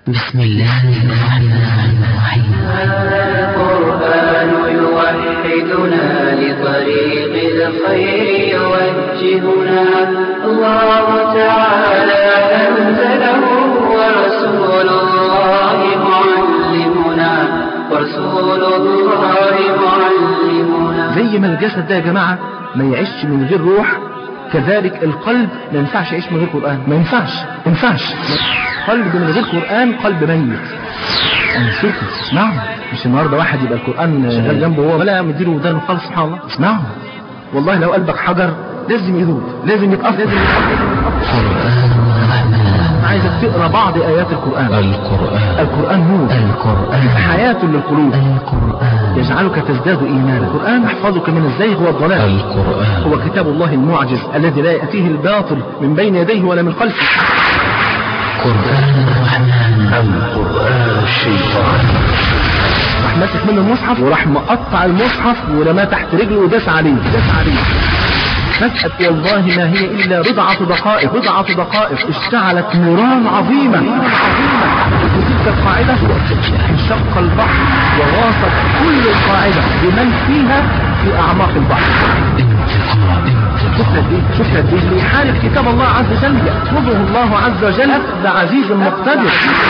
بسم الله الرحمن الرحيم القرآن يوحدنا لطريق الخير يوجهنا الله تعالى أنزله ورسول الله معلمنا ورسول الله معلمنا زي ما الجسد ده يا جماعة ما يعيش من غير روح كذلك القلب ما ينفعش يعيش من غير قرآن ما ينفعش ما ينفعش قلب من غير قرآن قلب ميت انصتوا اسمعوا مش النهارده واحد يبقى القرآن شغال جنبه هو ولا مديله ودانه خالص سبحان الله اسمعوا والله لو قلبك حجر لازم يذوب لازم يتأثر لازم يتأثر قرآن الرحمن عايزك تقرا بعض آيات القرآن القرآن القرآن نور القرآن حياة للقلوب القرآن يجعلك تزداد إيمانا القرآن يحفظك من الزيغ والضلال القرآن هو كتاب الله المعجز الذي لا يأتيه الباطل من بين يديه ولا من خلفه قرآن الرحمن القرآن الشيطان راح ماسك منه المصحف وراح مقطع المصحف ورماه تحت رجله وداس عليه داس عليه فجأة والله ما هي إلا بضعة دقائق بضعة دقائق اشتعلت نيران عظيمة وتلك القاعدة انشق البحر وغاصت كل القاعدة بمن فيها في أعماق البحر انتقام شوف قد ايه شوف قد ايه يحارب كتاب الله عز وجل يأخذه الله عز وجل أخذ عزيز مقتدر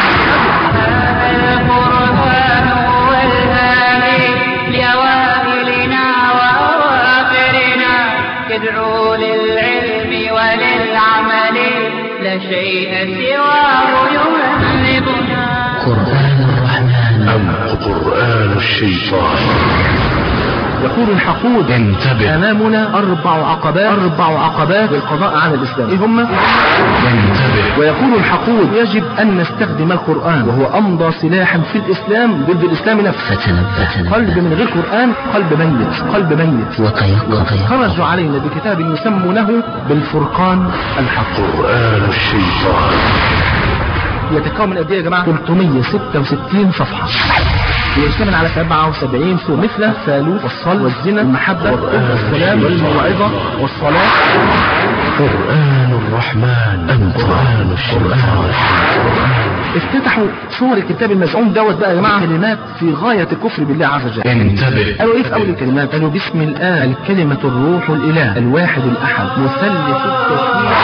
القرآن هو الهادي لأوائلنا وأواخرنا يدعو للعلم وللعمل لا شيء سواه يهذبنا قرآن الرحمن القرآن الشيطان يقول الحقود انتبه أمامنا أربع عقبات أربع عقبات للقضاء على الإسلام إيه هم؟ انتبه ويقول الحقود يجب أن نستخدم القرآن وهو أمضى سلاح في الإسلام ضد الإسلام نفسه فتنبه قلب من غير قرآن قلب ميت قلب ميت وتيقظ خرجوا علينا بكتاب يسمونه بالفرقان الحق قرآن الشيطان يتكون من قد ايه يا جماعه 366 صفحه يشتمل على 77 سورة مثل الثالوث والصل والزنا والمحبة والسلام والموعظة والصلاة قرآن الرحمن القرآن الشيطان افتتحوا صور الكتاب المزعوم دوت بقى يا جماعة كلمات في غاية الكفر بالله عز وجل انتبه قالوا ايه في اول الكلمات قالوا بسم الله الكلمة الروح الاله الواحد الاحد مثلث التوحيد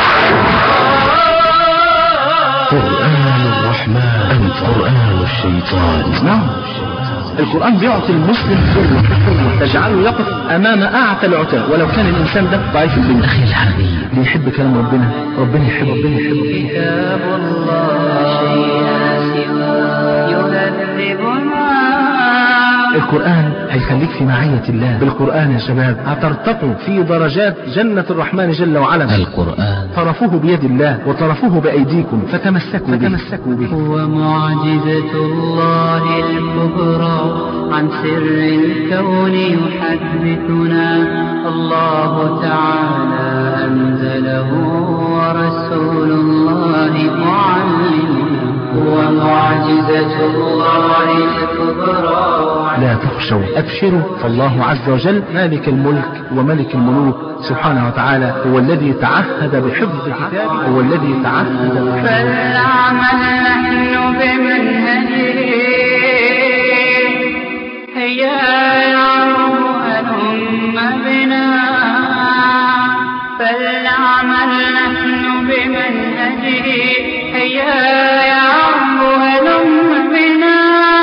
قرآن الرحمن القرآن الشيطان نعم القرآن بيعطي المسلم قوة تجعله يقف أمام أعتى العتاة ولو كان الإنسان ده ضعيف الدنيا أخي الحبيب اللي يحب كلام ربنا ربنا يحب ربنا يحب كتاب الله شيء سواه يهذبنا القرآن هيخليك في معية الله بالقرآن يا شباب هترتقوا في درجات جنة الرحمن جل وعلا القرآن طرفوه بيد الله وطرفوه بأيديكم فتمسكوا به فتمسكوا به هو معجزة الله الكبرى عن سر الكون يحدثنا الله تعالى أنزله ورسول الله معلمنا هو معجزة الله الكبرى لا تخشوا أبشروا فالله عز وجل مالك الملك وملك الملوك سبحانه وتعالى هو الذي تعهد بحفظ كتابه هو الذي تعهد بحفظ فلنعمل نحن بمنهجه هيا يعرف هلم بنا فلنعمل نحن بمنهجه هيا يعرف هلم بنا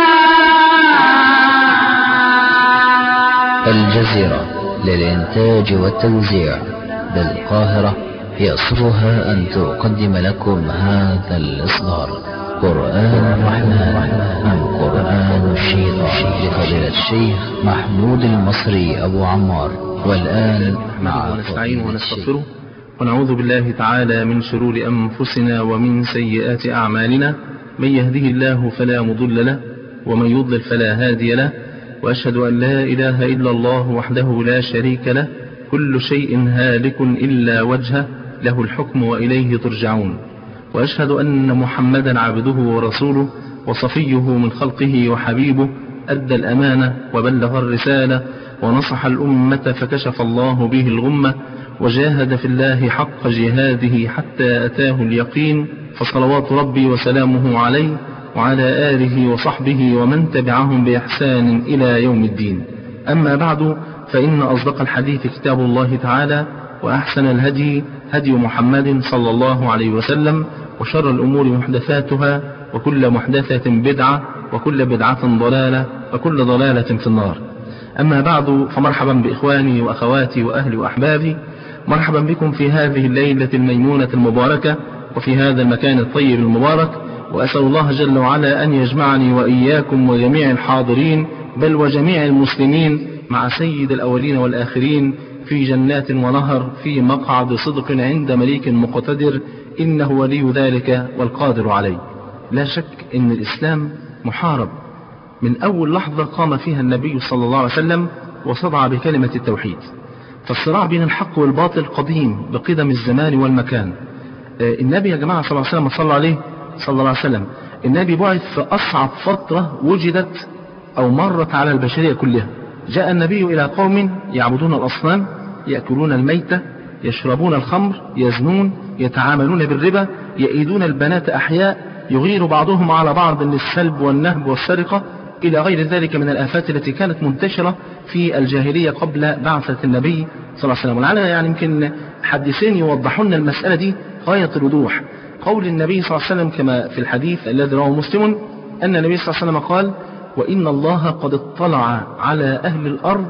الجزيرة للإنتاج والتوزيع بالقاهرة يسرها أن تقدم لكم هذا الإصدار قرآن الرحمن عن قرآن الشيطان لفضيلة الشيخ محمود المصري أبو عمار والآن مع ونستعين فضيلة ونستغفره ونعوذ بالله تعالى من شرور أنفسنا ومن سيئات أعمالنا من يهده الله فلا مضل له ومن يضلل فلا هادي له وأشهد أن لا إله إلا الله وحده لا شريك له كل شيء هالك إلا وجهه له الحكم وإليه ترجعون وأشهد أن محمدا عبده ورسوله وصفيه من خلقه وحبيبه أدى الأمانة وبلغ الرسالة ونصح الأمة فكشف الله به الغمة وجاهد في الله حق جهاده حتى أتاه اليقين فصلوات ربي وسلامه عليه وعلى آله وصحبه ومن تبعهم بإحسان إلى يوم الدين أما بعد فإن أصدق الحديث كتاب الله تعالى وأحسن الهدي هدي محمد صلى الله عليه وسلم وشر الأمور محدثاتها وكل محدثة بدعة وكل بدعة ضلالة وكل ضلالة في النار أما بعد فمرحبا بإخواني وأخواتي وأهلي وأحبابي مرحبا بكم في هذه الليلة الميمونة المباركة وفي هذا المكان الطيب المبارك وأسأل الله جل وعلا أن يجمعني وإياكم وجميع الحاضرين بل وجميع المسلمين مع سيد الأولين والآخرين في جنات ونهر في مقعد صدق عند مليك مقتدر إنه ولي ذلك والقادر عليه لا شك أن الإسلام محارب من أول لحظة قام فيها النبي صلى الله عليه وسلم وصدع بكلمة التوحيد فالصراع بين الحق والباطل قديم بقدم الزمان والمكان النبي يا جماعة صلى الله عليه وسلم صلى عليه صلى الله عليه وسلم النبي بعث في أصعب فترة وجدت أو مرت على البشرية كلها جاء النبي إلى قوم يعبدون الأصنام يأكلون الميتة يشربون الخمر يزنون يتعاملون بالربا يئيدون البنات أحياء يغير بعضهم على بعض للسلب والنهب والسرقة إلى غير ذلك من الآفات التي كانت منتشرة في الجاهلية قبل بعثة النبي صلى الله عليه وسلم ولعل يعني يمكن حديثين يوضحون المسألة دي غاية الوضوح قول النبي صلى الله عليه وسلم كما في الحديث الذي رواه مسلم أن النبي صلى الله عليه وسلم قال وإن الله قد اطلع على أهل الأرض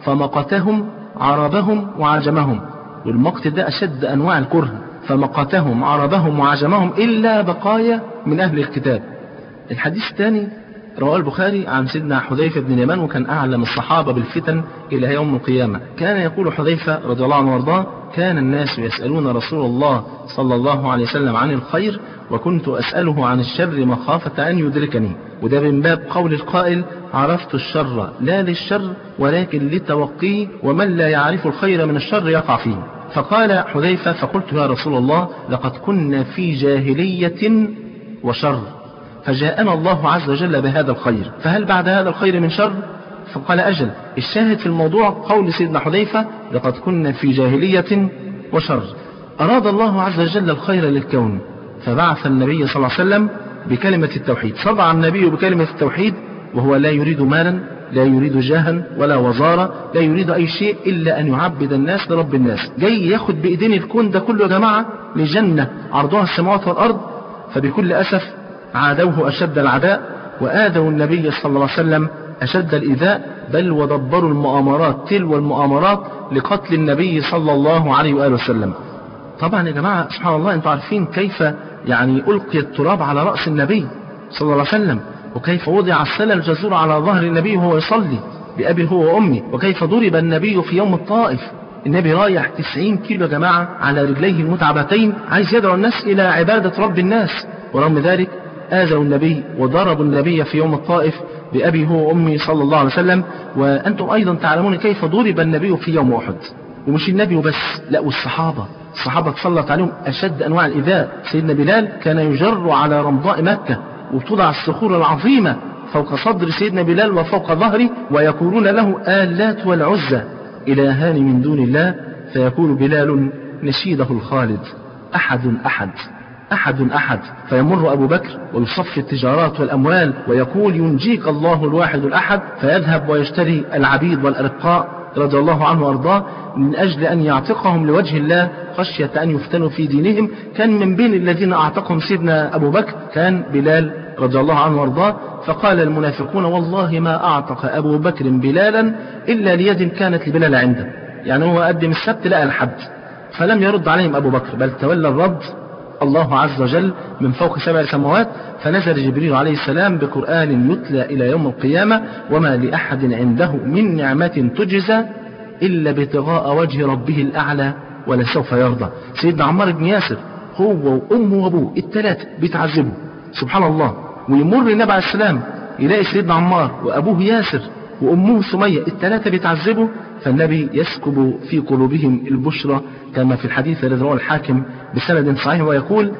فمقتهم عربهم وعجمهم والمقت ده أشد أنواع الكره فمقتهم عربهم وعجمهم إلا بقايا من أهل الكتاب الحديث الثاني رواه البخاري عن سيدنا حذيفة بن اليمان وكان أعلم الصحابة بالفتن إلى يوم القيامة كان يقول حذيفة رضي الله عنه وارضاه كان الناس يسألون رسول الله صلى الله عليه وسلم عن الخير وكنت أسأله عن الشر مخافة أن يدركني وده من باب قول القائل عرفت الشر لا للشر ولكن لتوقيه ومن لا يعرف الخير من الشر يقع فيه فقال حذيفة فقلت يا رسول الله لقد كنا في جاهلية وشر فجاءنا الله عز وجل بهذا الخير فهل بعد هذا الخير من شر فقال أجل الشاهد في الموضوع قول سيدنا حذيفة لقد كنا في جاهلية وشر أراد الله عز وجل الخير للكون فبعث النبي صلى الله عليه وسلم بكلمة التوحيد صدع النبي بكلمة التوحيد وهو لا يريد مالا لا يريد جاها ولا وزارة لا يريد أي شيء إلا أن يعبد الناس لرب الناس جاي ياخد بإيدين الكون ده كله يا جماعة لجنة عرضها السماوات والأرض فبكل أسف عادوه أشد العداء وآذوا النبي صلى الله عليه وسلم أشد الإيذاء بل ودبروا المؤامرات تلو المؤامرات لقتل النبي صلى الله عليه وآله وسلم طبعا يا جماعة سبحان الله أنتم عارفين كيف يعني ألقي التراب على رأس النبي صلى الله عليه وسلم وكيف وضع السلة الجزور على ظهر النبي وهو يصلي بأبي هو وأمي وكيف ضرب النبي في يوم الطائف النبي رايح 90 كيلو يا جماعة على رجليه المتعبتين عايز يدعو الناس إلى عبادة رب الناس ورغم ذلك آذوا النبي وضربوا النبي في يوم الطائف بأبي هو وأمي صلى الله عليه وسلم وأنتم أيضا تعلمون كيف ضرب النبي في يوم أحد ومش النبي وبس لا والصحابة الصحابة تسلط عليهم أشد أنواع الإيذاء سيدنا بلال كان يجر على رمضاء مكة وتوضع الصخور العظيمة فوق صدر سيدنا بلال وفوق ظهره ويقولون له آلات والعزة إلهان من دون الله فيقول بلال نشيده الخالد أحد أحد أحد أحد فيمر أبو بكر ويصفي التجارات والأموال ويقول ينجيك الله الواحد الأحد فيذهب ويشتري العبيد والأرقاء رضي الله عنه وأرضاه من أجل أن يعتقهم لوجه الله خشية أن يفتنوا في دينهم كان من بين الذين أعتقهم سيدنا أبو بكر كان بلال رضي الله عنه وأرضاه فقال المنافقون والله ما أعتق أبو بكر بلالا إلا ليد كانت لبلال عنده يعني هو قدم السبت لقى الحد فلم يرد عليهم أبو بكر بل تولى الرد الله عز وجل من فوق سبع سماوات فنزل جبريل عليه السلام بقرآن يتلى إلى يوم القيامة وما لأحد عنده من نعمة تجزى إلا ابتغاء وجه ربه الأعلى ولسوف يرضى سيدنا عمار بن ياسر هو وأمه وأبوه الثلاثة بيتعذبوا سبحان الله ويمر النبي عليه السلام يلاقي سيدنا عمار وأبوه ياسر وأمه سمية الثلاثة بيتعذبوا فالنبي يسكب في قلوبهم البشرى كما في الحديث الذي رواه الحاكم بسند صحيح ويقول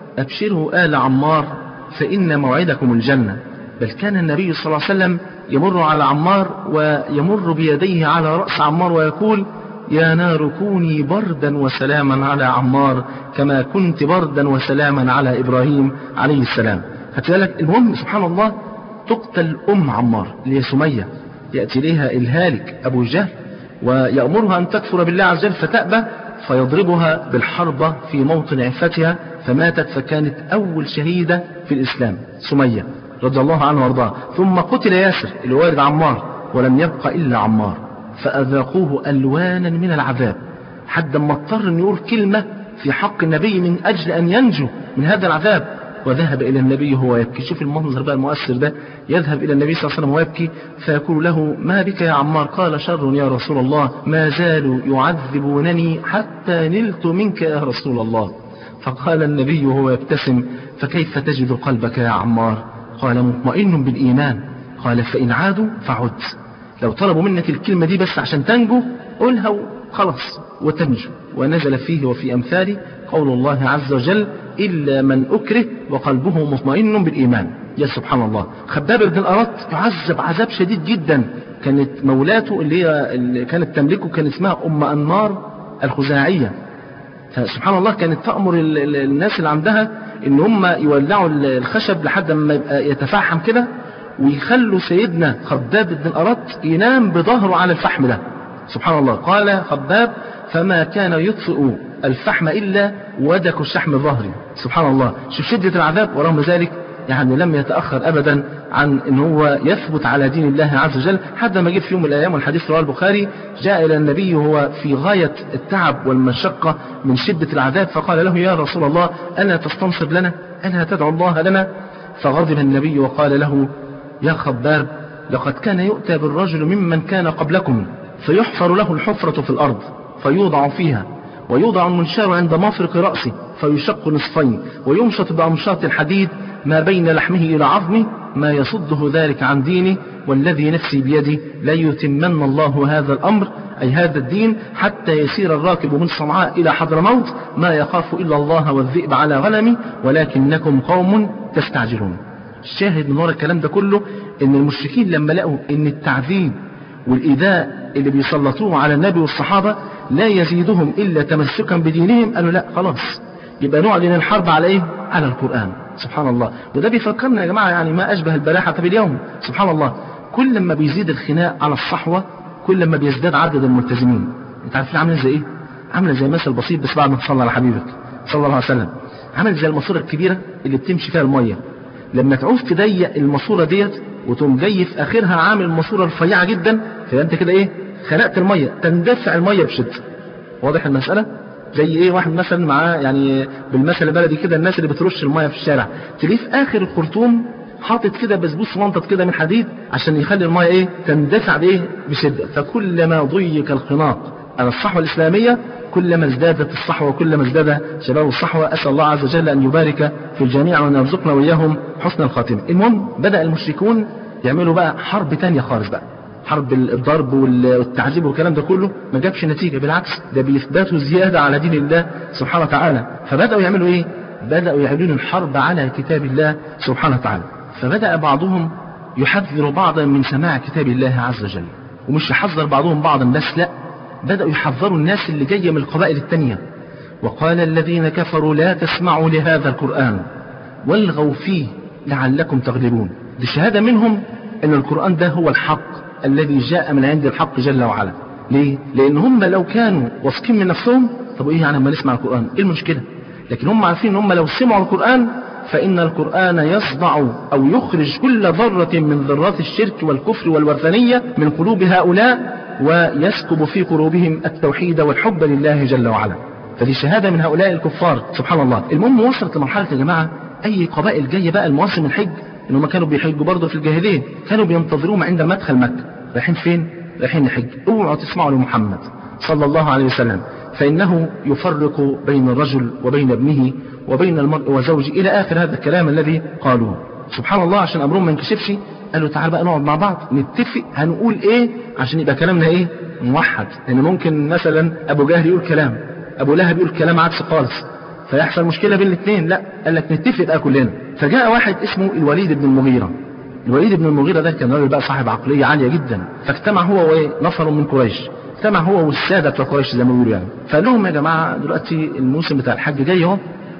أبشروا آل عمار فإن موعدكم الجنة بل كان النبي صلى الله عليه وسلم يمر على عمار ويمر بيديه على رأس عمار ويقول يا نار كوني بردا وسلاما على عمار كما كنت بردا وسلاما على إبراهيم عليه السلام خدت بالك المهم سبحان الله تقتل ام عمار اللي هي سميه ياتي اليها الهالك ابو جهل ويامرها ان تكفر بالله عز وجل فتابى فيضربها بالحربه في موطن عفتها فماتت فكانت اول شهيده في الاسلام سميه رضي الله عنه وارضاه ثم قتل ياسر اللي والد عمار ولم يبق الا عمار فاذاقوه الوانا من العذاب حتى ما اضطر ان يقول كلمه في حق النبي من اجل ان ينجو من هذا العذاب وذهب الى النبي وهو يبكي شوف المنظر بقى المؤثر ده يذهب الى النبي صلى الله عليه وسلم ويبكي فيقول له ما بك يا عمار قال شر يا رسول الله ما زالوا يعذبونني حتى نلت منك يا رسول الله فقال النبي وهو يبتسم فكيف تجد قلبك يا عمار قال مطمئن بالإيمان قال فإن عادوا فعد لو طلبوا منك الكلمة دي بس عشان تنجو قولها وخلاص وتنجو ونزل فيه وفي أمثاله قول الله عز وجل إلا من أكره وقلبه مطمئن بالإيمان يا سبحان الله خباب بن الأرط يعذب عذاب شديد جدا كانت مولاته اللي هي اللي كانت تملكه كان اسمها أم أنمار الخزاعية فسبحان الله كانت تأمر ال- ال- الناس اللي عندها ان هم يولعوا ال- الخشب لحد ما يبقى يتفحم كده ويخلوا سيدنا خباب بن الأرط ينام بظهره على الفحم ده سبحان الله قال خباب فما كان يطفئ الفحم إلا ودك الشحم ظهري سبحان الله شوف شدة العذاب ورغم ذلك يعني لم يتأخر أبدا عن أن هو يثبت على دين الله عز وجل حتى ما جه في يوم من الأيام والحديث رواه البخاري جاء إلى النبي وهو في غاية التعب والمشقة من شدة العذاب فقال له يا رسول الله ألا تستنصر لنا ألا تدعو الله لنا فغضب النبي وقال له يا خباب لقد كان يؤتى بالرجل ممن كان قبلكم فيحفر له الحفرة في الأرض فيوضع فيها ويوضع المنشار عند مفرق رأسه فيشق نصفين ويمشط بأمشاط الحديد ما بين لحمه إلى عظمه ما يصده ذلك عن دينه والذي نفسي بيده ليتمن الله هذا الأمر أي هذا الدين حتى يسير الراكب من صنعاء إلى حضرموت ما يخاف إلا الله والذئب على غنمه ولكنكم قوم تستعجلون الشاهد من وراء الكلام ده كله ان المشركين لما لقوا ان التعذيب والإيذاء اللي بيسلطوه على النبي والصحابة لا يزيدهم إلا تمسكا بدينهم قالوا لا خلاص يبقى نعلن الحرب على إيه؟ على القرآن سبحان الله وده بيفكرنا يا جماعة يعني ما أشبه البلاحة باليوم سبحان الله كل ما بيزيد الخناق على الصحوة كل ما بيزداد عدد الملتزمين انت عارفين عامله زي ايه عامله زي مثل بسيط بس بعد ما تصلى على حبيبك صلى الله عليه وسلم عامل زي الماسوره الكبيره اللي بتمشي فيها الميه لما تعوز تضيق الماسوره ديت وتقوم جاي في اخرها عامل ماسوره رفيعه جدا فيبقى انت كده ايه خنقت الميه تندفع الميه بشده واضح المساله زي ايه واحد مثلا معاه يعني بالمثل البلدي كده الناس اللي بترش الميه في الشارع تلاقيه في اخر الخرطوم حاطط كده بسبوس منطط كده من حديد عشان يخلي الميه ايه تندفع بايه بشده فكلما ضيق الخناق على الصحوه الاسلاميه كلما ازدادت الصحوه وكلما ازداد شباب الصحوه اسال الله عز وجل ان يبارك في الجميع وان يرزقنا واياهم حسن الخاتمه المهم بدا المشركون يعملوا بقى حرب تانية خالص بقى حرب الضرب والتعذيب والكلام ده كله ما جابش نتيجه بالعكس ده بيثبتوا زياده على دين الله سبحانه وتعالى فبداوا يعملوا ايه بداوا يعلنوا الحرب على كتاب الله سبحانه وتعالى فبدا بعضهم يحذر بعضا من سماع كتاب الله عز وجل ومش يحذر بعضهم بعضا بس لا بداوا يحذروا الناس اللي جايه من القبائل التانيه وقال الذين كفروا لا تسمعوا لهذا القران والغوا فيه لعلكم تغلبون دي شهاده منهم ان القران ده هو الحق الذي جاء من عند الحق جل وعلا ليه؟ لأن هم لو كانوا واثقين من نفسهم طب إيه يعني لما نسمع القرآن؟ إيه المشكلة؟ لكن هم عارفين إن هم لو سمعوا القرآن فإن القرآن يصدع أو يخرج كل ذرة من ذرات الشرك والكفر والوثنية من قلوب هؤلاء ويسكب في قلوبهم التوحيد والحب لله جل وعلا. فدي شهادة من هؤلاء الكفار سبحان الله. المهم وصلت لمرحلة يا جماعة أي قبائل جاية بقى المواسم الحج ان هم كانوا بيحجوا برضه في الجاهليه كانوا بينتظروهم عند مدخل مكه رايحين فين رايحين نحج اوعوا تسمعوا لمحمد صلى الله عليه وسلم فانه يفرق بين الرجل وبين ابنه وبين المرء وزوجه الى اخر هذا الكلام الذي قالوه سبحان الله عشان امرهم ما ينكشفش قالوا تعال بقى نقعد مع بعض نتفق هنقول ايه عشان يبقى كلامنا ايه موحد لان ممكن مثلا ابو جهل يقول كلام ابو لهب يقول كلام عكس خالص فيحصل مشكلة بين الاثنين لا قال لك نتفق بقى كلنا فجاء واحد اسمه الوليد بن المغيرة الوليد بن المغيرة ده كان راجل بقى صاحب عقلية عالية جدا فاجتمع هو وايه نفر من قريش اجتمع هو والسادة بتوع قريش زي ما بيقولوا يعني فقال لهم يا جماعة دلوقتي الموسم بتاع الحج جاي اهو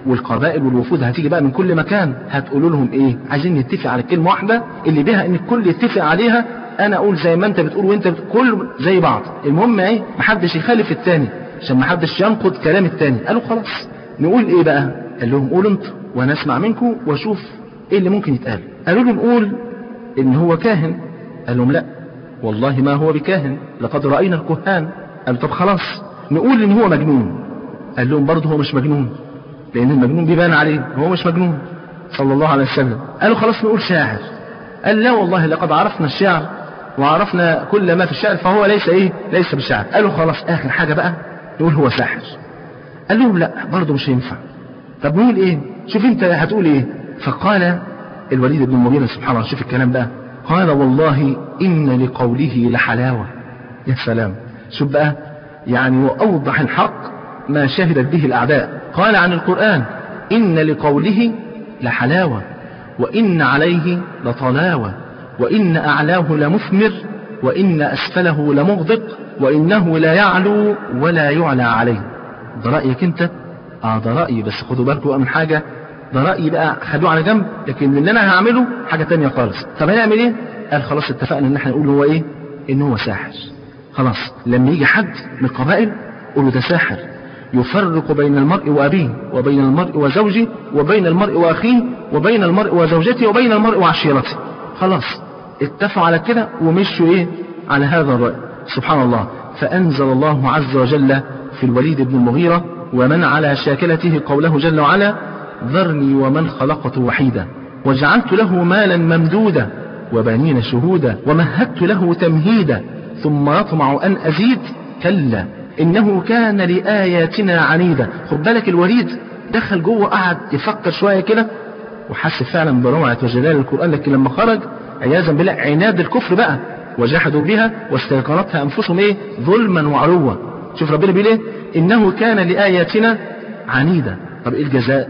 والقبائل والوفود هتيجي بقى من كل مكان هتقولوا لهم ايه عايزين نتفق على كلمه واحده اللي بيها ان الكل يتفق عليها انا اقول زي ما انت بتقول وانت بتقول كله زي بعض المهم ايه محدش يخالف التاني عشان محدش ينقض كلام التاني قالوا خلاص نقول ايه بقى قال لهم قولوا انتوا وانا اسمع منكم واشوف ايه اللي ممكن يتقال قالوا له نقول ان هو كاهن قال لهم لا والله ما هو بكاهن لقد راينا الكهان قال طب خلاص نقول ان هو مجنون قال لهم برضه هو مش مجنون لان المجنون بيبان عليه هو مش مجنون صلى الله عليه وسلم قالوا خلاص نقول شاعر قال لا والله لقد عرفنا الشعر وعرفنا كل ما في الشعر فهو ليس ايه ليس بالشعر قالوا خلاص اخر حاجه بقى نقول هو ساحر قال لهم لا برضه مش هينفع طب نقول ايه شوف انت هتقول ايه فقال الوليد بن المغيرة سبحان الله شوف الكلام بقى قال والله إن لقوله لحلاوة يا سلام شوف بقى يعني وأوضح الحق ما شهدت به الأعداء قال عن القرآن إن لقوله لحلاوة وإن عليه لطلاوة وإن أعلاه لمثمر وإن أسفله لمغدق وإنه لا يعلو ولا يعلى عليه ده رأيك أنت اه ده رأيي بس خدوا بالكم بقى من حاجة ده رأيي بقى خلوه على جنب لكن اللي انا هعمله حاجة تانية خالص طب هنعمل ايه قال خلاص اتفقنا ان احنا نقول هو ايه ان هو ساحر خلاص لما يجي حد من القبائل قولوا ده ساحر يفرق بين المرء وأبيه وبين المرء وزوجه وبين المرء وأخيه وبين المرء وزوجته وبين المرء وعشيرته خلاص اتفقوا على كده ومشوا ايه على هذا الرأي سبحان الله فأنزل الله عز وجل في الوليد بن المغيرة ومن على شاكلته قوله جل وعلا ذرني ومن خلقت وحيدا وجعلت له مالا ممدودا وبنين شهودا ومهدت له تمهيدا ثم يطمع أن أزيد كلا إنه كان لآياتنا عنيدا خد بالك الوليد دخل جوه قعد يفكر شوية كده وحس فعلا بروعة وجلال القرآن لكن لما خرج عياذا بالله عناد الكفر بقى وجحدوا بها واستيقنتها أنفسهم إيه ظلما وعلوا شوف ربنا بيقول إيه إنه كان لآياتنا عنيدا طب إيه الجزاء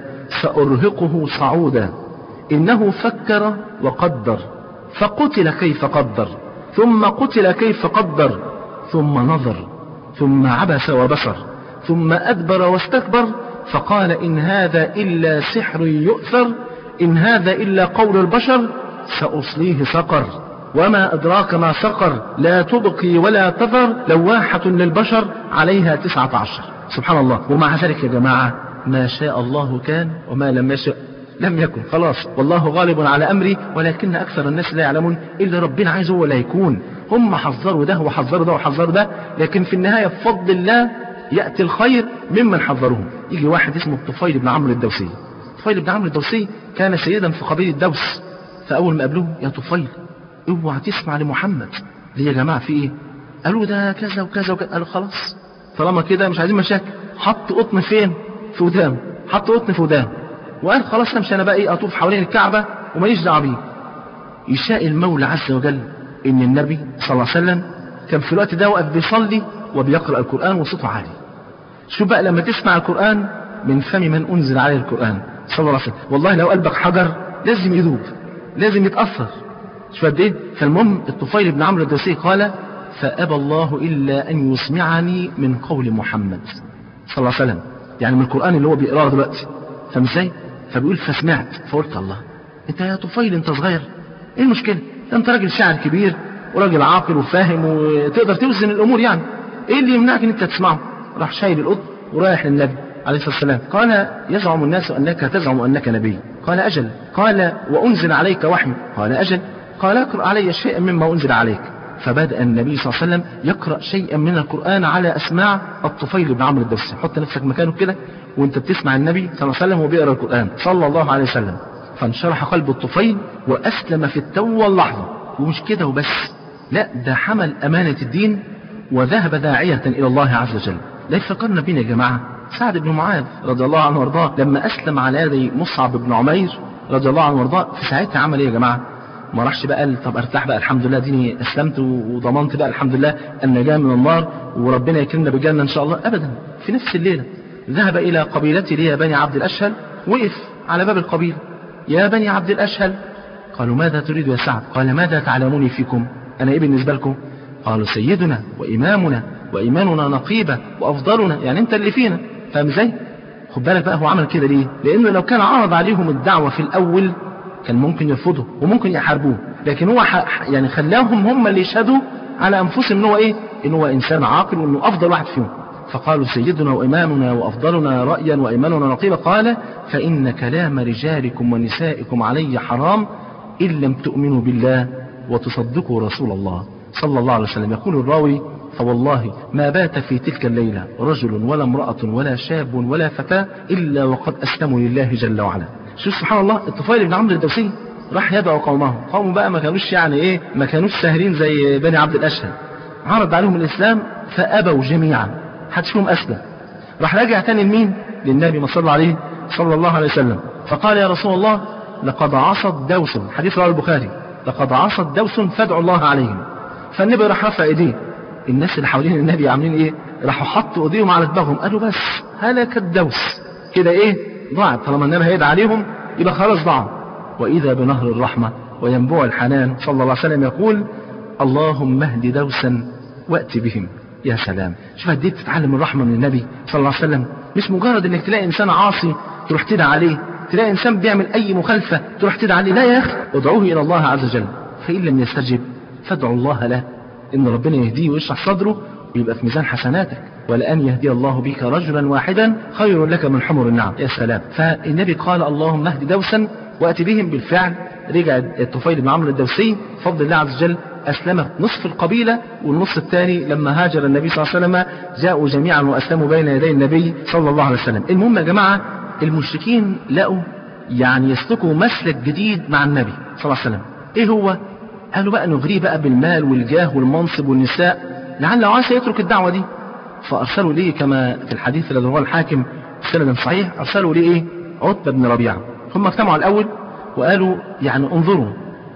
سأرهقه صعودا إنه فكر وقدر فقتل كيف قدر ثم قتل كيف قدر ثم نظر ثم عبس وبصر ثم أدبر واستكبر فقال إن هذا إلا سحر يؤثر إن هذا إلا قول البشر سأصليه سقر وما أدراك ما سقر لا تبقي ولا تذر لواحة للبشر عليها تسعة عشر سبحان الله ومع ذلك يا جماعة ما شاء الله كان وما لم يشاء لم يكن خلاص والله غالب على أمري ولكن أكثر الناس لا يعلمون إلا ربنا عايزه ولا يكون هم حذروا ده وحذروا ده وحذروا ده لكن في النهاية بفضل الله يأتي الخير ممن حذروه يجي واحد اسمه الطفيل بن عمرو الدوسي الطفيل بن عمرو الدوسي كان سيدا في قبيلة الدوس فأول ما قابلوه يا طفيل اوعى تسمع لمحمد ليه يا جماعة في ايه قالوا ده كذا وكذا وكذا قالوا خلاص طالما كده مش عايزين مشاكل حط قطن فين في ودان حط قطن في ودان وقال خلاص امشي انا بقى ايه اطوف حوالين الكعبه وماليش دعوه بيه يشاء المولى عز وجل ان النبي صلى الله عليه وسلم كان في الوقت ده واقف بيصلي وبيقرا القران وصوته عالي شوف بقى لما تسمع القران من فم من انزل عليه القران صلى الله عليه وسلم والله لو قلبك حجر لازم يذوب لازم يتاثر شوف قد ايه فالمهم الطفيل بن عمرو الدوسي قال فابى الله الا ان يسمعني من قول محمد صلى الله عليه وسلم يعني من القران اللي هو بيقراه دلوقتي فاهم ازاي فبيقول فسمعت فقلت الله انت يا طفيل انت صغير ايه المشكله ده انت راجل شاعر كبير وراجل عاقل وفاهم وتقدر توزن الامور يعني ايه اللي يمنعك ان انت تسمعه راح شايل القط ورايح للنبي عليه الصلاه والسلام قال يزعم الناس انك تزعم انك نبي قال اجل قال وانزل عليك وحي قال اجل قال اقرا علي شيئا مما انزل عليك فبدا النبي صلى الله عليه وسلم يقرا شيئا من القران على اسماع الطفيل بن عمرو الدوسي حط نفسك مكانه كده وانت بتسمع النبي صلى الله عليه وسلم وبيقرا القران صلى الله عليه وسلم فانشرح قلب الطفيل واسلم في التو واللحظه ومش كده وبس لا ده حمل امانه الدين وذهب داعيه الى الله عز وجل لا يفكرنا بينا يا جماعه سعد بن معاذ رضي الله عنه وارضاه لما اسلم على يدي مصعب بن عمير رضي الله عنه وارضاه في ساعتها عمل ايه يا جماعه ما راحش بقى قال طب ارتاح بقى الحمد لله ديني اسلمت وضمنت بقى الحمد لله النجاه من النار وربنا يكرمنا بالجنه ان شاء الله ابدا في نفس الليله ذهب الى قبيلتي لي يا بني عبد الاشهل وقف على باب القبيله يا بني عبد الاشهل قالوا ماذا تريد يا سعد قال ماذا تعلموني فيكم انا ايه بالنسبه لكم قالوا سيدنا وامامنا وايماننا نقيبه وافضلنا يعني انت اللي فينا فاهم ازاي خد بالك بقى هو عمل كده ليه لانه لو كان عرض عليهم الدعوه في الاول كان ممكن يرفضوا وممكن يحاربوه لكن هو ح... يعني خلاهم هم اللي يشهدوا على انفسهم ان هو ايه ان هو انسان عاقل وانه افضل واحد فيهم فقالوا سيدنا وإمامنا وأفضلنا رأيا وإيماننا نقيبا قال فإن كلام رجالكم ونسائكم علي حرام إن لم تؤمنوا بالله وتصدقوا رسول الله صلى الله عليه وسلم يقول الراوي فوالله ما بات في تلك الليلة رجل ولا امرأة ولا شاب ولا فتاة إلا وقد أسلموا لله جل وعلا شوف سبحان الله الطفيل بن عمرو الدوسي راح يدعو قومه قومه بقى ما كانوش يعني ايه ما كانوش ساهرين زي بني عبد الاشهل عرض عليهم الاسلام فابوا جميعا حدش فيهم اسلم راح راجع تاني لمين للنبي ما صلى عليه صلى الله عليه وسلم فقال يا رسول الله لقد عصت دوس حديث رواه البخاري لقد عصت دوس فادعوا الله عليهم فالنبي راح رفع ايديه الناس اللي حوالين النبي عاملين ايه راحوا حطوا ايديهم على دماغهم قالوا بس هلك الدوس كده ايه ضاعت طالما النبي هيدعي عليهم يبقى خلاص ضاعوا واذا بنهر الرحمه وينبوع الحنان صلى الله عليه وسلم يقول اللهم اهد دوسا وات بهم يا سلام شوف قد ايه بتتعلم الرحمه من النبي صلى الله عليه وسلم مش مجرد انك تلاقي انسان عاصي تروح تدعي عليه تلاقي انسان بيعمل اي مخالفه تروح تدعي عليه لا يا اخي ادعوه الى الله عز وجل فان لم يستجب فادعوا الله له ان ربنا يهديه ويشرح صدره ويبقى في ميزان حسناتك ولأن يهدي الله بك رجلا واحدا خير لك من حمر النعم يا سلام فالنبي قال اللهم اهد دوسا وأتي بهم بالفعل رجع الطفيل بن عمرو الدوسي بفضل الله عز وجل أسلم نصف القبيلة والنصف الثاني لما هاجر النبي صلى الله عليه وسلم جاءوا جميعا وأسلموا بين يدي النبي صلى الله عليه وسلم المهم يا جماعة المشركين لقوا يعني يسلكوا مسلك جديد مع النبي صلى الله عليه وسلم ايه هو قالوا بقى نغريه بقى بالمال والجاه والمنصب والنساء لعله عسى يترك الدعوة دي فأرسلوا ليه كما في الحديث الذي رواه الحاكم سند صحيح أرسلوا ليه إيه عتبة بن ربيعة هم اجتمعوا الأول وقالوا يعني انظروا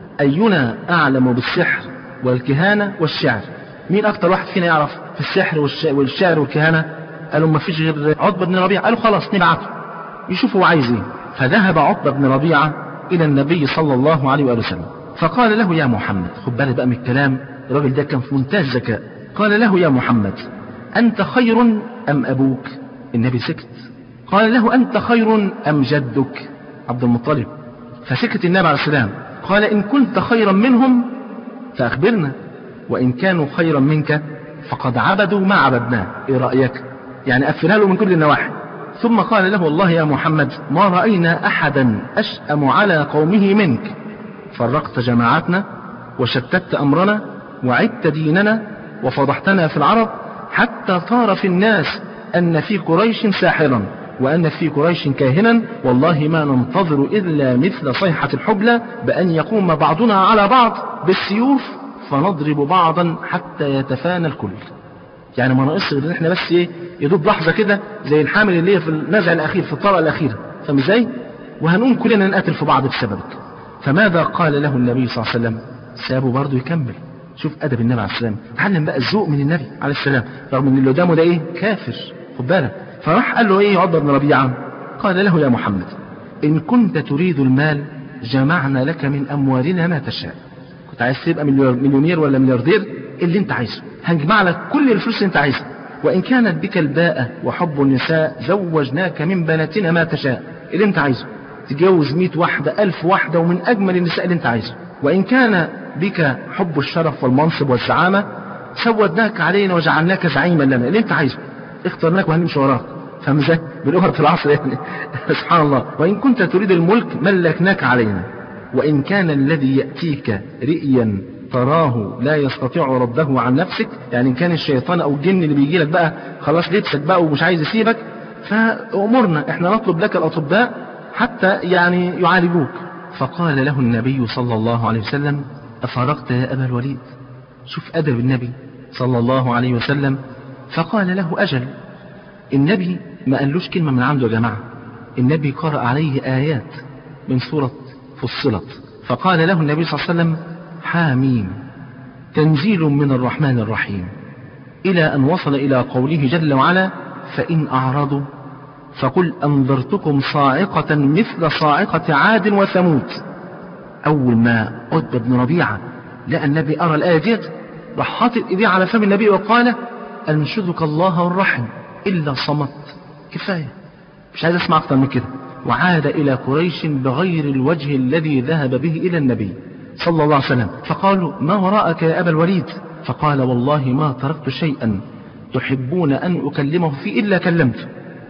أينا أعلم بالسحر والكهانة والشعر مين أكتر واحد فينا يعرف في السحر والشعر والكهانة قالوا ما فيش غير عتبة بن ربيعة قالوا خلاص نبعته يشوفوا هو عايز ايه فذهب عتبة بن ربيعة إلى النبي صلى الله عليه وآله وسلم فقال له يا محمد خد بالك بقى من الكلام الراجل ده كان في منتهى الذكاء قال له يا محمد أنت خير أم أبوك النبي سكت قال له أنت خير أم جدك عبد المطلب فسكت النبي عليه السلام قال إن كنت خيرا منهم فأخبرنا وإن كانوا خيرا منك فقد عبدوا ما عبدناه إيه رأيك يعني قفلها له من كل النواحي ثم قال له والله يا محمد ما رأينا أحدا أشأم على قومه منك فرقت جماعتنا وشتت أمرنا وعدت ديننا وفضحتنا في العرب حتى طار في الناس أن في قريش ساحرا وأن في قريش كاهنا والله ما ننتظر إلا مثل صيحة الحبلى بأن يقوم بعضنا على بعض بالسيوف فنضرب بعضا حتى يتفانى الكل يعني ما ناقصش غير ان احنا بس ايه يدوب لحظه كده زي الحامل اللي هي في النزع الاخير في الطلقه الاخيره فاهم ازاي؟ وهنقوم كلنا نقاتل في بعض بسببك فماذا قال له النبي صلى الله عليه وسلم؟ سابه برضه يكمل شوف ادب النبي عليه السلام تعلم بقى الذوق من النبي عليه السلام رغم ان اللي قدامه ده ايه كافر خد بالك فراح قال له ايه عقبه بن ربيعه قال له يا محمد ان كنت تريد المال جمعنا لك من اموالنا ما تشاء كنت عايز تبقى مليونير ولا ملياردير اللي انت عايزه هنجمع لك كل الفلوس اللي انت عايزها وان كانت بك الباءة وحب النساء زوجناك من بناتنا ما تشاء اللي انت عايزه تتجوز مئة واحدة ألف واحدة ومن أجمل النساء اللي انت عايزه وإن كان بك حب الشرف والمنصب والزعامة سودناك علينا وجعلناك زعيما لنا اللي انت عايزه اخترناك وهنمشي وراك فاهم ازاي؟ باللغة العصر يعني سبحان الله وإن كنت تريد الملك ملكناك علينا وإن كان الذي يأتيك رئيا تراه لا يستطيع رده عن نفسك يعني إن كان الشيطان أو الجن اللي بيجي لك بقى خلاص لبسك بقى ومش عايز يسيبك فأمرنا احنا نطلب لك الأطباء حتى يعني يعالجوك فقال له النبي صلى الله عليه وسلم أفرقت يا أبا الوليد شوف أدب النبي صلى الله عليه وسلم فقال له أجل النبي ما قالوش كلمة من عنده يا جماعة النبي قرأ عليه آيات من سورة فصلت فقال له النبي صلى الله عليه وسلم حاميم تنزيل من الرحمن الرحيم إلى أن وصل إلى قوله جل وعلا فإن أعرضوا فقل أنذرتكم صاعقة مثل صاعقة عاد وثمود أول ما عتبة بن ربيعة لقى النبي أرى الآية ديت راح حاطط إيديه على فم النبي وقال أنشدك الله والرحم إلا صمت كفاية مش عايز اسمع اكتر من كده وعاد الى قريش بغير الوجه الذي ذهب به الى النبي صلى الله عليه وسلم فقالوا ما وراءك يا ابا الوليد فقال والله ما تركت شيئا تحبون ان اكلمه فيه الا كلمته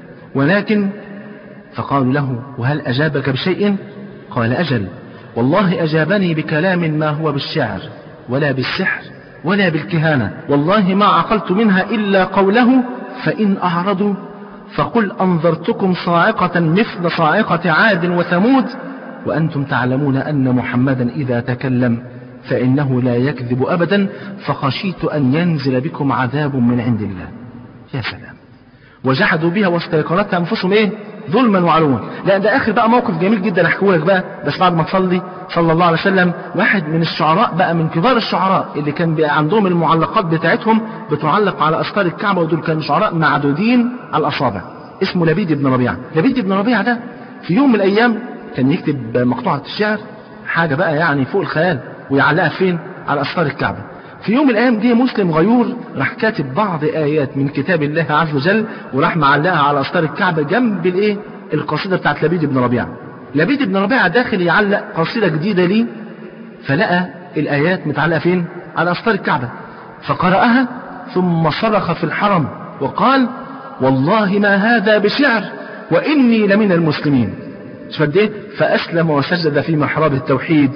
ولكن فقالوا له وهل اجابك بشيء قال اجل والله اجابني بكلام ما هو بالشعر ولا بالسحر ولا بالكهانه والله ما عقلت منها الا قوله فان اعرضوا فقل أنذرتكم صاعقة مثل صاعقة عاد وثمود وأنتم تعلمون أن محمدا إذا تكلم فإنه لا يكذب أبدا فخشيت أن ينزل بكم عذاب من عند الله يا سلام وجحدوا بها واستيقنتها أنفسهم إيه ظلما وعلوا لا ده آخر بقى موقف جميل جدا أحكيه لك بقى بس بعد ما تصلي صلى الله عليه وسلم واحد من الشعراء بقى من كبار الشعراء اللي كان بقى عندهم المعلقات بتاعتهم بتعلق على أستار الكعبة ودول كانوا شعراء معدودين على الأصابع اسمه لبيد بن ربيعة لبيد بن ربيعة ده في يوم من الأيام كان يكتب مقطوعة الشعر حاجة بقى يعني فوق الخيال ويعلقها فين على أسفار الكعبة في يوم من الأيام جه مسلم غيور راح كاتب بعض آيات من كتاب الله عز وجل وراح معلقها على أسفار الكعبة جنب الإيه القصيدة بتاعت لبيد بن ربيعة لبيد بن ربيعة داخل يعلق قصيدة جديدة ليه فلقى الآيات متعلقة فين على أسفار الكعبة فقرأها ثم صرخ في الحرم وقال والله ما هذا بشعر وإني لمن المسلمين شوف قد ايه فأسلم وسجد في محراب التوحيد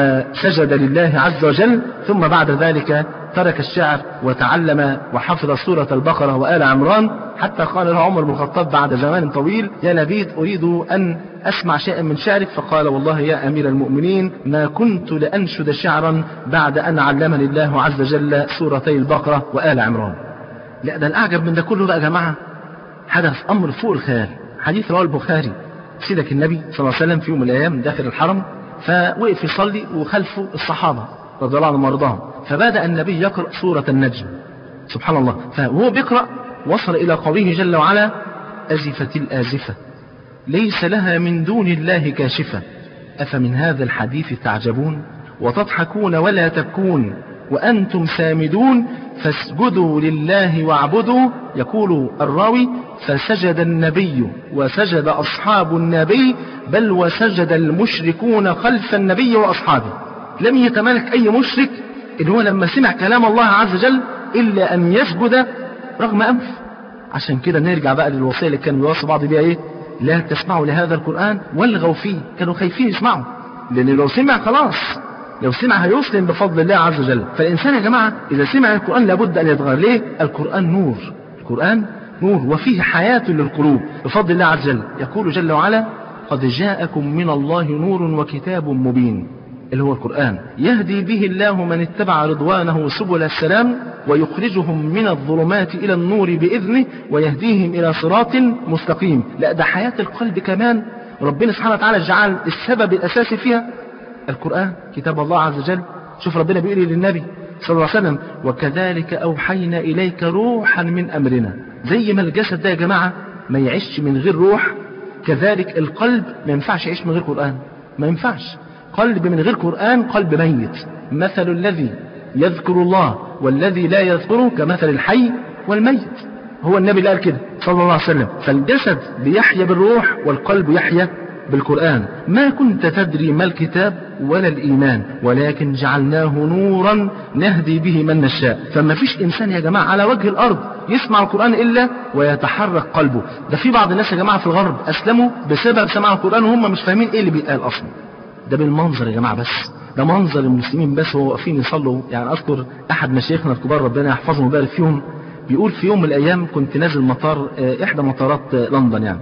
وسجد لله عز وجل ثم بعد ذلك ترك الشعر وتعلم وحفظ سورة البقرة وآل عمران حتى قال له عمر بن الخطاب بعد زمان طويل يا لبيد أريد أن أسمع شيئا من شعرك فقال والله يا أمير المؤمنين ما كنت لأنشد شعرا بعد أن علمني الله عز وجل سورتي البقرة وآل عمران لا ده الأعجب من ده كله بقى يا جماعة حدث أمر فوق الخيال حديث رواه البخاري سيدك النبي صلى الله عليه وسلم في يوم من الأيام داخل الحرم فوقف يصلي وخلفه الصحابة رضي الله عنهم وارضاهم فبدأ النبي يقرأ سورة النجم سبحان الله فهو بيقرأ وصل إلى قوله جل وعلا أزفت الآزفة ليس لها من دون الله كاشفة أفمن هذا الحديث تعجبون وتضحكون ولا تبكون وأنتم سامدون فاسجدوا لله واعبدوا يقول الراوي فسجد النبي وسجد أصحاب النبي بل وسجد المشركون خلف النبي وأصحابه لم يتمالك أي مشرك إن هو لما سمع كلام الله عز وجل إلا أن يسجد رغم أنف عشان كده نرجع بقى للوصية اللي كانوا بيوصوا بعض بيها إيه لا تسمعوا لهذا القرآن والغوا فيه كانوا خايفين يسمعوا لأن لو سمع خلاص لو سمع هيسلم بفضل الله عز وجل فالإنسان يا جماعة إذا سمع القرآن لابد أن يتغير ليه القرآن نور القرآن نور وفيه حياة للقلوب بفضل الله عز وجل يقول جل وعلا قد جاءكم من الله نور وكتاب مبين اللي هو القرآن يهدي به الله من اتبع رضوانه سبل السلام ويخرجهم من الظلمات إلى النور بإذنه ويهديهم إلى صراط مستقيم لا ده حياة القلب كمان ربنا سبحانه وتعالى جعل السبب الأساسي فيها القرآن كتاب الله عز وجل شوف ربنا بيقول للنبي صلى الله عليه وسلم وكذلك أوحينا إليك روحا من أمرنا زي ما الجسد ده يا جماعة ما يعيش من غير روح كذلك القلب ما ينفعش يعيش من غير قرآن ما ينفعش قلب من غير قرآن قلب ميت مثل الذي يذكر الله والذي لا يذكره كمثل الحي والميت هو النبي اللي قال كده صلى الله عليه وسلم فالجسد بيحيا بالروح والقلب يحيا بالقرآن ما كنت تدري ما الكتاب ولا الإيمان ولكن جعلناه نورا نهدي به من نشاء فما فيش إنسان يا جماعة على وجه الأرض يسمع القرآن إلا ويتحرك قلبه ده في بعض الناس يا جماعة في الغرب أسلموا بسبب سماع القرآن وهم مش فاهمين إيه اللي بيتقال أصلا ده بالمنظر يا جماعة بس ده منظر المسلمين بس وهو واقفين يصلوا يعني أذكر أحد مشايخنا الكبار ربنا يحفظهم ويبارك فيهم بيقول في يوم من الأيام كنت نازل مطار إحدى مطارات لندن يعني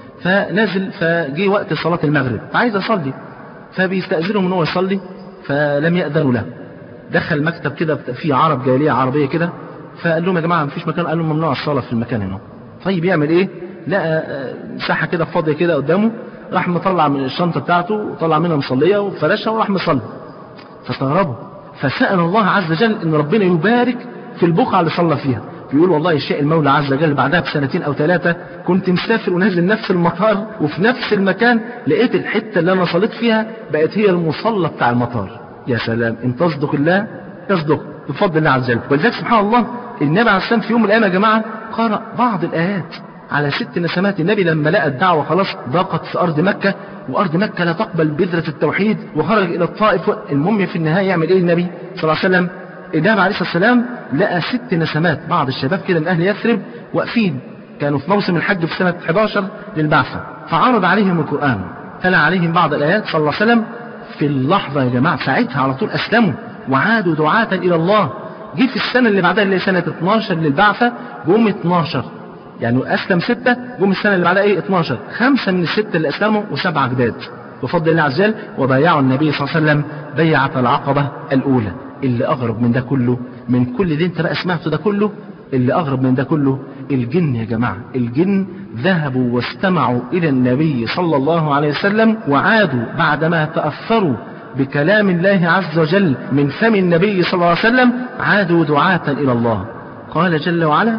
فنازل فجي وقت صلاة المغرب عايز أصلي فبيستأذنهم ان هو يصلي فلم يأذنوا له دخل مكتب كده فيه عرب جاهلية عربية كده فقال لهم يا جماعة مفيش مكان قال لهم ممنوع الصلاة في المكان هنا طيب يعمل ايه لقى مساحة كده فاضية كده قدامه راح مطلع من الشنطة بتاعته وطلع منها مصلية وفرشها وراح مصلي فاستغربوا فسأل الله عز وجل ان ربنا يبارك في البقعة اللي صلى فيها بيقول والله شاء المولى عز وجل بعدها بسنتين او ثلاثة كنت مسافر ونازل نفس المطار وفي نفس المكان لقيت الحتة اللي انا صليت فيها بقت هي المصلى بتاع المطار يا سلام ان تصدق الله يصدق بفضل الله عز وجل ولذلك سبحان الله النبي عليه السلام في يوم من الايام يا جماعة قرأ بعض الايات على ست نسمات النبي لما لقى الدعوة خلاص ضاقت في أرض مكة وأرض مكة لا تقبل بذرة التوحيد وخرج إلى الطائف المهم في النهاية يعمل إيه النبي صلى الله عليه وسلم النبي عليه الصلاة والسلام لقى ست نسمات بعض الشباب كده من أهل يثرب واقفين كانوا في موسم الحج في سنة 11 للبعثة فعرض عليهم القرآن تلا عليهم بعض الآيات صلى الله عليه وسلم في اللحظة يا جماعة ساعتها على طول أسلموا وعادوا دعاة إلى الله جه في السنة اللي بعدها اللي هي سنة 12 للبعثة جم 12 يعني أسلم ستة جم السنة اللي بعدها إيه 12 خمسة من الستة اللي أسلموا وسبعة جداد بفضل الله عز وجل وبايعوا النبي صلى الله عليه وسلم بيعة العقبة الأولى اللي أغرب من ده كله من كل اللي أنت بقى سمعته ده كله اللي أغرب من ده كله الجن يا جماعة الجن ذهبوا واستمعوا إلى النبي صلى الله عليه وسلم وعادوا بعدما تأثروا بكلام الله عز وجل من فم النبي صلى الله عليه وسلم عادوا دعاة إلى الله قال جل وعلا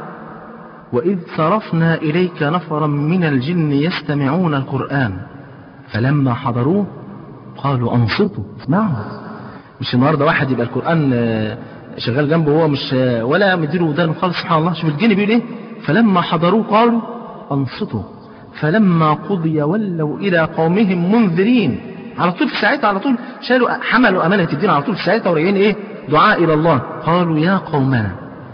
وإذ صرفنا إليك نفرا من الجن يستمعون القرآن فلما حضروه قالوا أنصتوا اسمعوا مش النهارده واحد يبقى القرآن آه، شغال جنبه وهو مش آه، ولا مديله ودانه خالص سبحان الله شوف الجن بيقول ايه فلما حضروه قالوا أنصتوا فلما قضي ولوا إلى قومهم منذرين على طول في ساعتها على طول شالوا حملوا أمانة الدين على طول في ساعتها ورايحين إيه دعاء إلى الله قالوا يا قومنا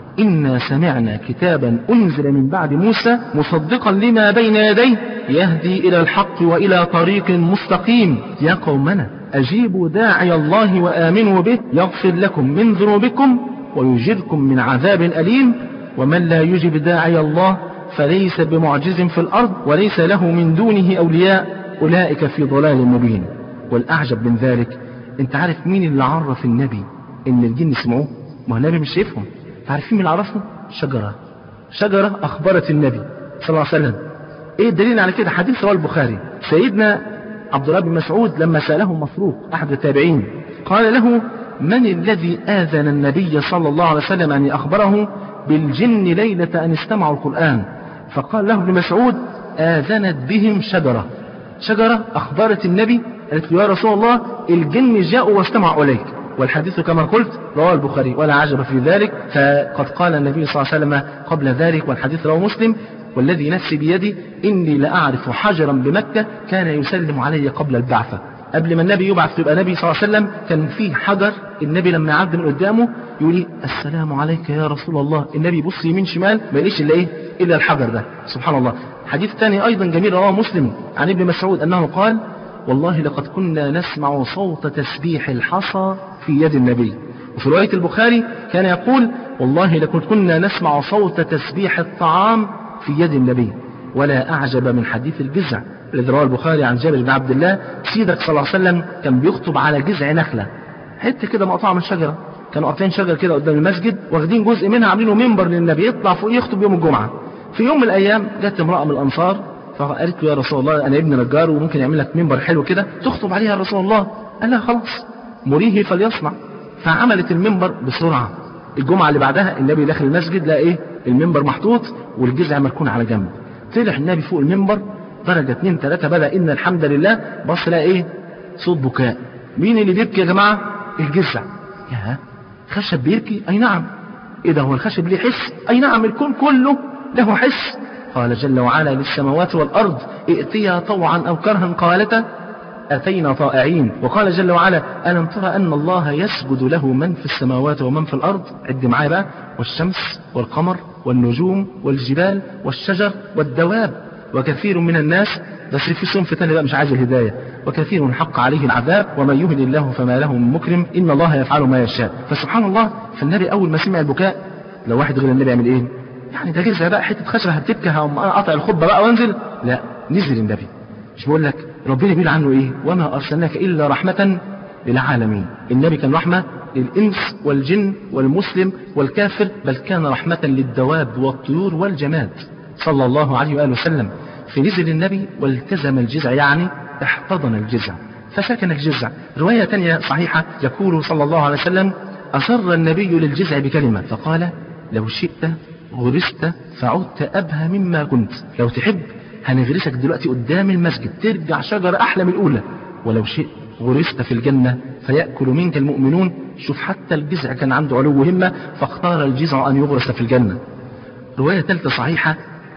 إنا سمعنا كتابا أنزل من بعد موسى مصدقا لما بين يديه يهدي إلى الحق وإلى طريق مستقيم يا قومنا أجيبوا داعي الله وآمنوا به يغفر لكم من ذنوبكم ويجركم من عذاب أليم ومن لا يجب داعي الله فليس بمعجز في الأرض وليس له من دونه أولياء أولئك في ضلال مبين والأعجب من ذلك أنت عارف مين اللي عرف النبي إن الجن سمعوه ما هو النبي مش شايفهم عارفين مين اللي عرفهم شجرة شجرة أخبرت النبي صلى الله عليه وسلم إيه الدليل على كده حديث رواه البخاري سيدنا عبد الله بن مسعود لما سأله مسروق أحد التابعين قال له من الذي آذن النبي صلى الله عليه وسلم أن أخبره بالجن ليلة أن استمعوا القرآن فقال له ابن مسعود آذنت بهم شجرة شجرة أخبرت النبي قالت له يا رسول الله الجن جاءوا واستمعوا إليك والحديث كما قلت رواه البخاري ولا عجب في ذلك فقد قال النبي صلى الله عليه وسلم قبل ذلك والحديث رواه مسلم والذي نفسي بيدي إني لأعرف حجرا بمكة كان يسلم علي قبل البعثة قبل ما النبي يبعث يبقى نبي صلى الله عليه وسلم كان في حجر النبي لما يعدي من قدامه يقول لي السلام عليك يا رسول الله النبي يبص يمين شمال ما يلاقيش الا ايه الا الحجر ده سبحان الله حديث ثاني ايضا جميل رواه مسلم عن ابن مسعود انه قال والله لقد كنا نسمع صوت تسبيح الحصى في يد النبي وفي رواية البخاري كان يقول والله لقد كنا نسمع صوت تسبيح الطعام في يد النبي ولا أعجب من حديث الجزع الذي رواه البخاري عن جابر بن عبد الله سيدك صلى الله عليه وسلم كان بيخطب على جذع نخلة حتة كده مقطوعة من شجرة كانوا قاطعين شجر كده قدام المسجد واخدين جزء منها عاملينه منبر للنبي يطلع فوق يخطب يوم الجمعة في يوم من الأيام جت امرأة من الأنصار فقالت له يا رسول الله أنا ابن نجار وممكن يعمل لك منبر حلو كده تخطب عليها يا رسول الله قال لها خلاص مريه فليصنع فعملت المنبر بسرعة الجمعة اللي بعدها النبي داخل المسجد لقى ايه المنبر محطوط والجذع مركون على جنب طلع النبي فوق المنبر درجة اتنين تلاتة بدأ إن الحمد لله بص لقى ايه صوت بكاء مين اللي بيبكي يا جماعة الجذع يا خشب بيبكي أي نعم إيه ده هو الخشب ليه حس أي نعم الكون كله له حس قال جل وعلا للسماوات والأرض ائتيا طوعا أو كرها قالتا أتينا طائعين وقال جل وعلا ألم ترى أن الله يسجد له من في السماوات ومن في الأرض عد معايا بقى والشمس والقمر والنجوم والجبال والشجر والدواب وكثير من الناس بس في صنف تاني بقى مش عايز الهداية وكثير حق عليه العذاب ومن يهن الله فما له من مكرم إن الله يفعل ما يشاء فسبحان الله فالنبي أول ما سمع البكاء لو واحد غير النبي يعمل إيه يعني ده جزء بقى حتة خشبة هتبكى هقوم أنا قاطع الخطبة بقى وانزل لا نزل النبي مش بقول لك ربنا بيقول عنه ايه وما ارسلناك الا رحمه للعالمين النبي كان رحمه للانس والجن والمسلم والكافر بل كان رحمه للدواب والطيور والجماد صلى الله عليه واله وسلم فنزل النبي والتزم الجزع يعني احتضن الجزع فسكن الجزع روايه ثانيه صحيحه يقول صلى الله عليه وسلم اصر النبي للجزع بكلمه فقال لو شئت غرست فعدت ابهى مما كنت لو تحب هنغرسك دلوقتي قدام المسجد ترجع شجرة أحلى من الأولى ولو شئت غرست في الجنة فيأكل منك المؤمنون شوف حتى الجزع كان عنده علو همة فاختار الجزع أن يغرس في الجنة رواية ثالثة صحيحة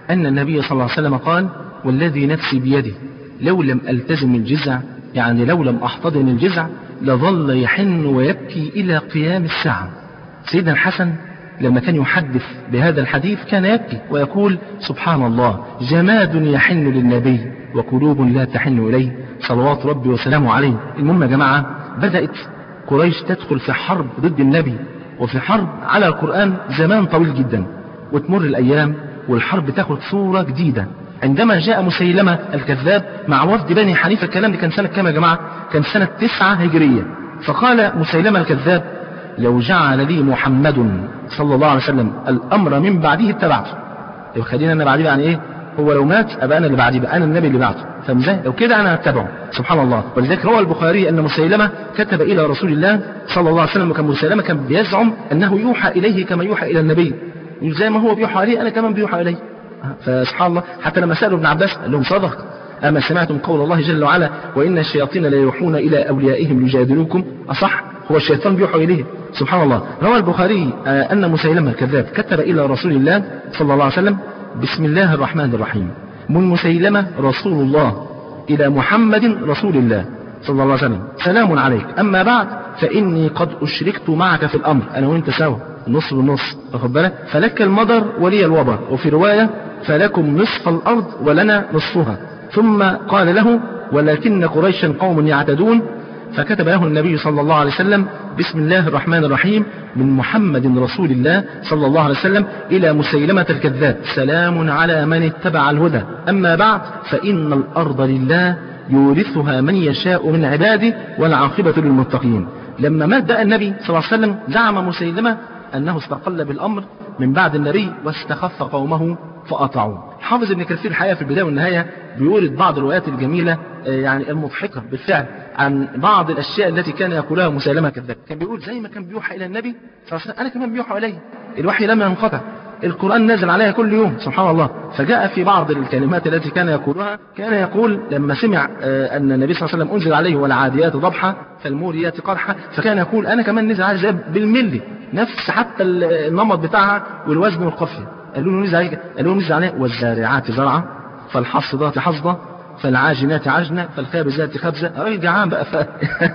أن النبي صلى الله عليه وسلم قال والذي نفسي بيده لو لم ألتزم الجزع يعني لو لم أحتضن الجزع لظل يحن ويبكي إلى قيام الساعة سيدنا الحسن لما كان يحدث بهذا الحديث كان يبكي ويقول سبحان الله جماد يحن للنبي وقلوب لا تحن إليه صلوات ربي وسلامه عليه المهم يا جماعة بدأت قريش تدخل في حرب ضد النبي وفي حرب على القرآن زمان طويل جدا وتمر الأيام والحرب تاخد صورة جديدة عندما جاء مسيلمة الكذاب مع وفد بني حنيفة الكلام ده كان سنة كام يا جماعة كان سنة تسعة هجرية فقال مسيلمة الكذاب لو جعل لي محمد صلى الله عليه وسلم الأمر من بعده اتبعته لو خلينا أنا بعديه يعني إيه هو لو مات أبقى أنا اللي بعديه بقى أنا النبي اللي بعته فاهم ازاي؟ لو كده أنا هتبعه سبحان الله ولذلك روى البخاري أن مسيلمة كتب إلى رسول الله صلى الله عليه وسلم وكان مسيلمة كان بيزعم أنه يوحى إليه كما يوحى إلى النبي زي ما هو بيوحى عليه أنا كمان بيوحى إليه فسبحان الله حتى لما سألوا ابن عباس قال لهم صدق أما سمعتم قول الله جل وعلا وإن الشياطين لا يوحون إلى أوليائهم ليجادلوكم أصح هو الشيطان بيوحى إليه سبحان الله روى البخاري أن مسيلمة الكذاب كتب إلى رسول الله صلى الله عليه وسلم بسم الله الرحمن الرحيم من مسيلمة رسول الله إلى محمد رسول الله صلى الله عليه وسلم سلام عليك أما بعد فإني قد أشركت معك في الأمر أنا وأنت سوا نص بالنص واخد بالك فلك المضر ولي الوبر وفي رواية فلكم نصف الأرض ولنا نصفها ثم قال له ولكن قريشا قوم يعتدون فكتب له النبي صلى الله عليه وسلم بسم الله الرحمن الرحيم من محمد رسول الله صلى الله عليه وسلم إلى مسيلمة الكذاب سلام على من اتبع الهدى أما بعد فإن الأرض لله يورثها من يشاء من عباده والعاقبة للمتقين لما مات بقى النبي صلى الله عليه وسلم زعم مسيلمة أنه استقل بالأمر من بعد النبي واستخف قومه فأطاعوه حافظ ابن كثير الحقيقة في البداية والنهاية بيورد بعض الروايات الجميلة يعني المضحكة بالفعل عن بعض الأشياء التي كان يقولها مسيلمة كذاب كان بيقول زي ما كان بيوحى إلى النبي صلى الله عليه وسلم أنا كمان بيوحى إلي الوحي لم ينقطع القرآن نازل عليها كل يوم سبحان الله فجاء في بعض الكلمات التي كان يقولها كان يقول لما سمع أن النبي صلى الله عليه وسلم أنزل عليه والعاديات ضبحا فالموريات قرحا فكان يقول أنا كمان نزل عليه زي بالملي نفس حتى النمط بتاعها والوزن والقافية قالوا له نزل عليه قالوا له نزل عليه والزارعات زرعا فالحصدات حصدا فالعاجنات عجنة فالخابزات خبزة راجل جعان بقى ف...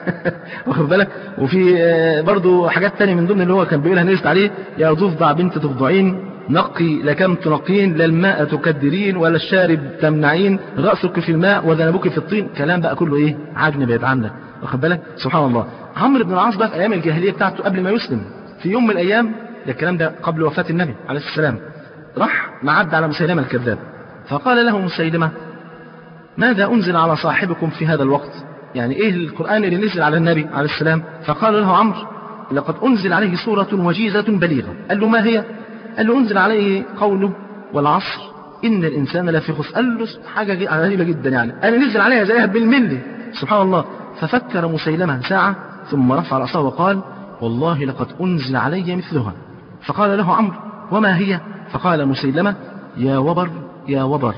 واخد بالك وفي برضه حاجات تانية من ضمن اللي هو كان بيقولها نزلت عليه يا ضفدع بنت تفضعين نقي لكم تنقين لا الماء تكدرين ولا الشارب تمنعين رأسك في الماء وذنبك في الطين كلام بقى كله ايه عجن بعيد عنك واخد بالك سبحان الله عمرو بن العاص بقى في ايام الجاهليه بتاعته قبل ما يسلم في يوم من الايام ده الكلام ده قبل وفاه النبي عليه السلام راح معد على مسيلمه الكذاب فقال له مسيلمه ماذا أنزل على صاحبكم في هذا الوقت يعني إيه القرآن اللي نزل على النبي عليه السلام فقال له عمرو لقد أنزل عليه سورة وجيزة بليغة قال له ما هي قال له أنزل عليه قوله والعصر إن الإنسان لفي خسر قال له حاجة غريبة جدا يعني أنا نزل عليها زيها بالملي سبحان الله ففكر مسيلمة ساعة ثم رفع رأسه وقال والله لقد أنزل علي مثلها فقال له عمرو وما هي فقال مسيلمة يا وبر يا وبر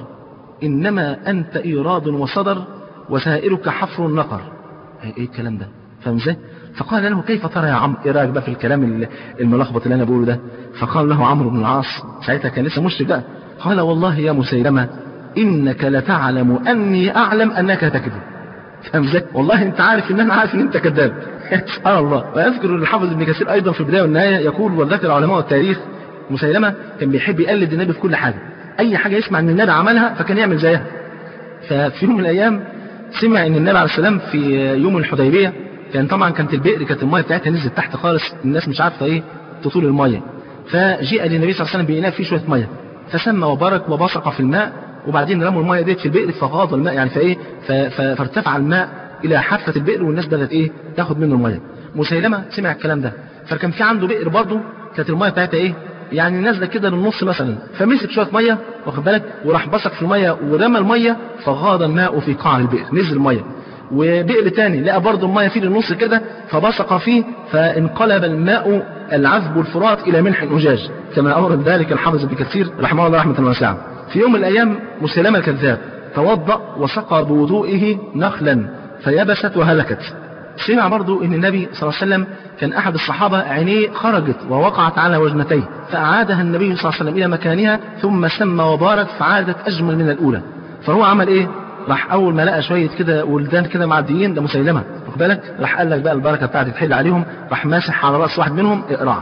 إنما أنت إيراد وصدر وسائرك حفر النقر إيه الكلام ده فاهم ازاي فقال له كيف ترى يا عمرو ايه رايك بقى في الكلام الملخبط اللي انا بقوله ده فقال له عمرو بن العاص ساعتها كان لسه مشرك بقى قال والله يا مسيلمة إنك لتعلم أني أعلم أنك تكذب فاهم ازاي والله أنت عارف إن أنا عارف إن أنت كذاب سبحان الله ويذكر الحافظ ابن كثير أيضا في البداية والنهاية يقول وذكر علماء التاريخ مسيلمة كان بيحب يقلد النبي في كل حاجة أي حاجة يسمع أن النبي عملها فكان يعمل زيها ففي يوم من الأيام سمع أن النبي عليه السلام في يوم الحديبية كان طبعا كانت البئر كانت المية بتاعتها نزلت تحت خالص الناس مش عارفة إيه تطول المية فجاء للنبي صلى الله عليه وسلم بإناء فيه شوية مية فسمى وبارك وبصق في الماء وبعدين رموا المية ديت في البئر فغاض الماء يعني فإيه فارتفع الماء إلى حافة البئر والناس بدأت إيه تاخد منه المية مسيلمة سمع الكلام ده فكان في عنده بئر برضه كانت المية بتاعتها إيه يعني نازله كده للنص مثلا فمسك شويه ميه واخد بالك وراح بصق في الميه ورمى الميه فغاض الماء في قعر البئر نزل الميه وبئر تاني لقى برضه الميه فيه للنص كده فبصق فيه فانقلب الماء العذب الفرات الى ملح اجاج كما اورد ذلك الحافظ ابن كثير رحمه الله رحمه واسعه في يوم من الايام مسلمه الكذاب توضا وسقى بوضوئه نخلا فيبست وهلكت سمع برضو ان النبي صلى الله عليه وسلم كان احد الصحابة عينيه خرجت ووقعت على وجنتيه فاعادها النبي صلى الله عليه وسلم الى مكانها ثم سمى وبارك فعادت اجمل من الاولى فهو عمل ايه راح اول ما لقى شويه كده ولدان كده معديين ده مسيلمه واخد بالك راح قال لك بقى البركه بتاعتي تحل عليهم راح ماسح على راس واحد منهم اقرع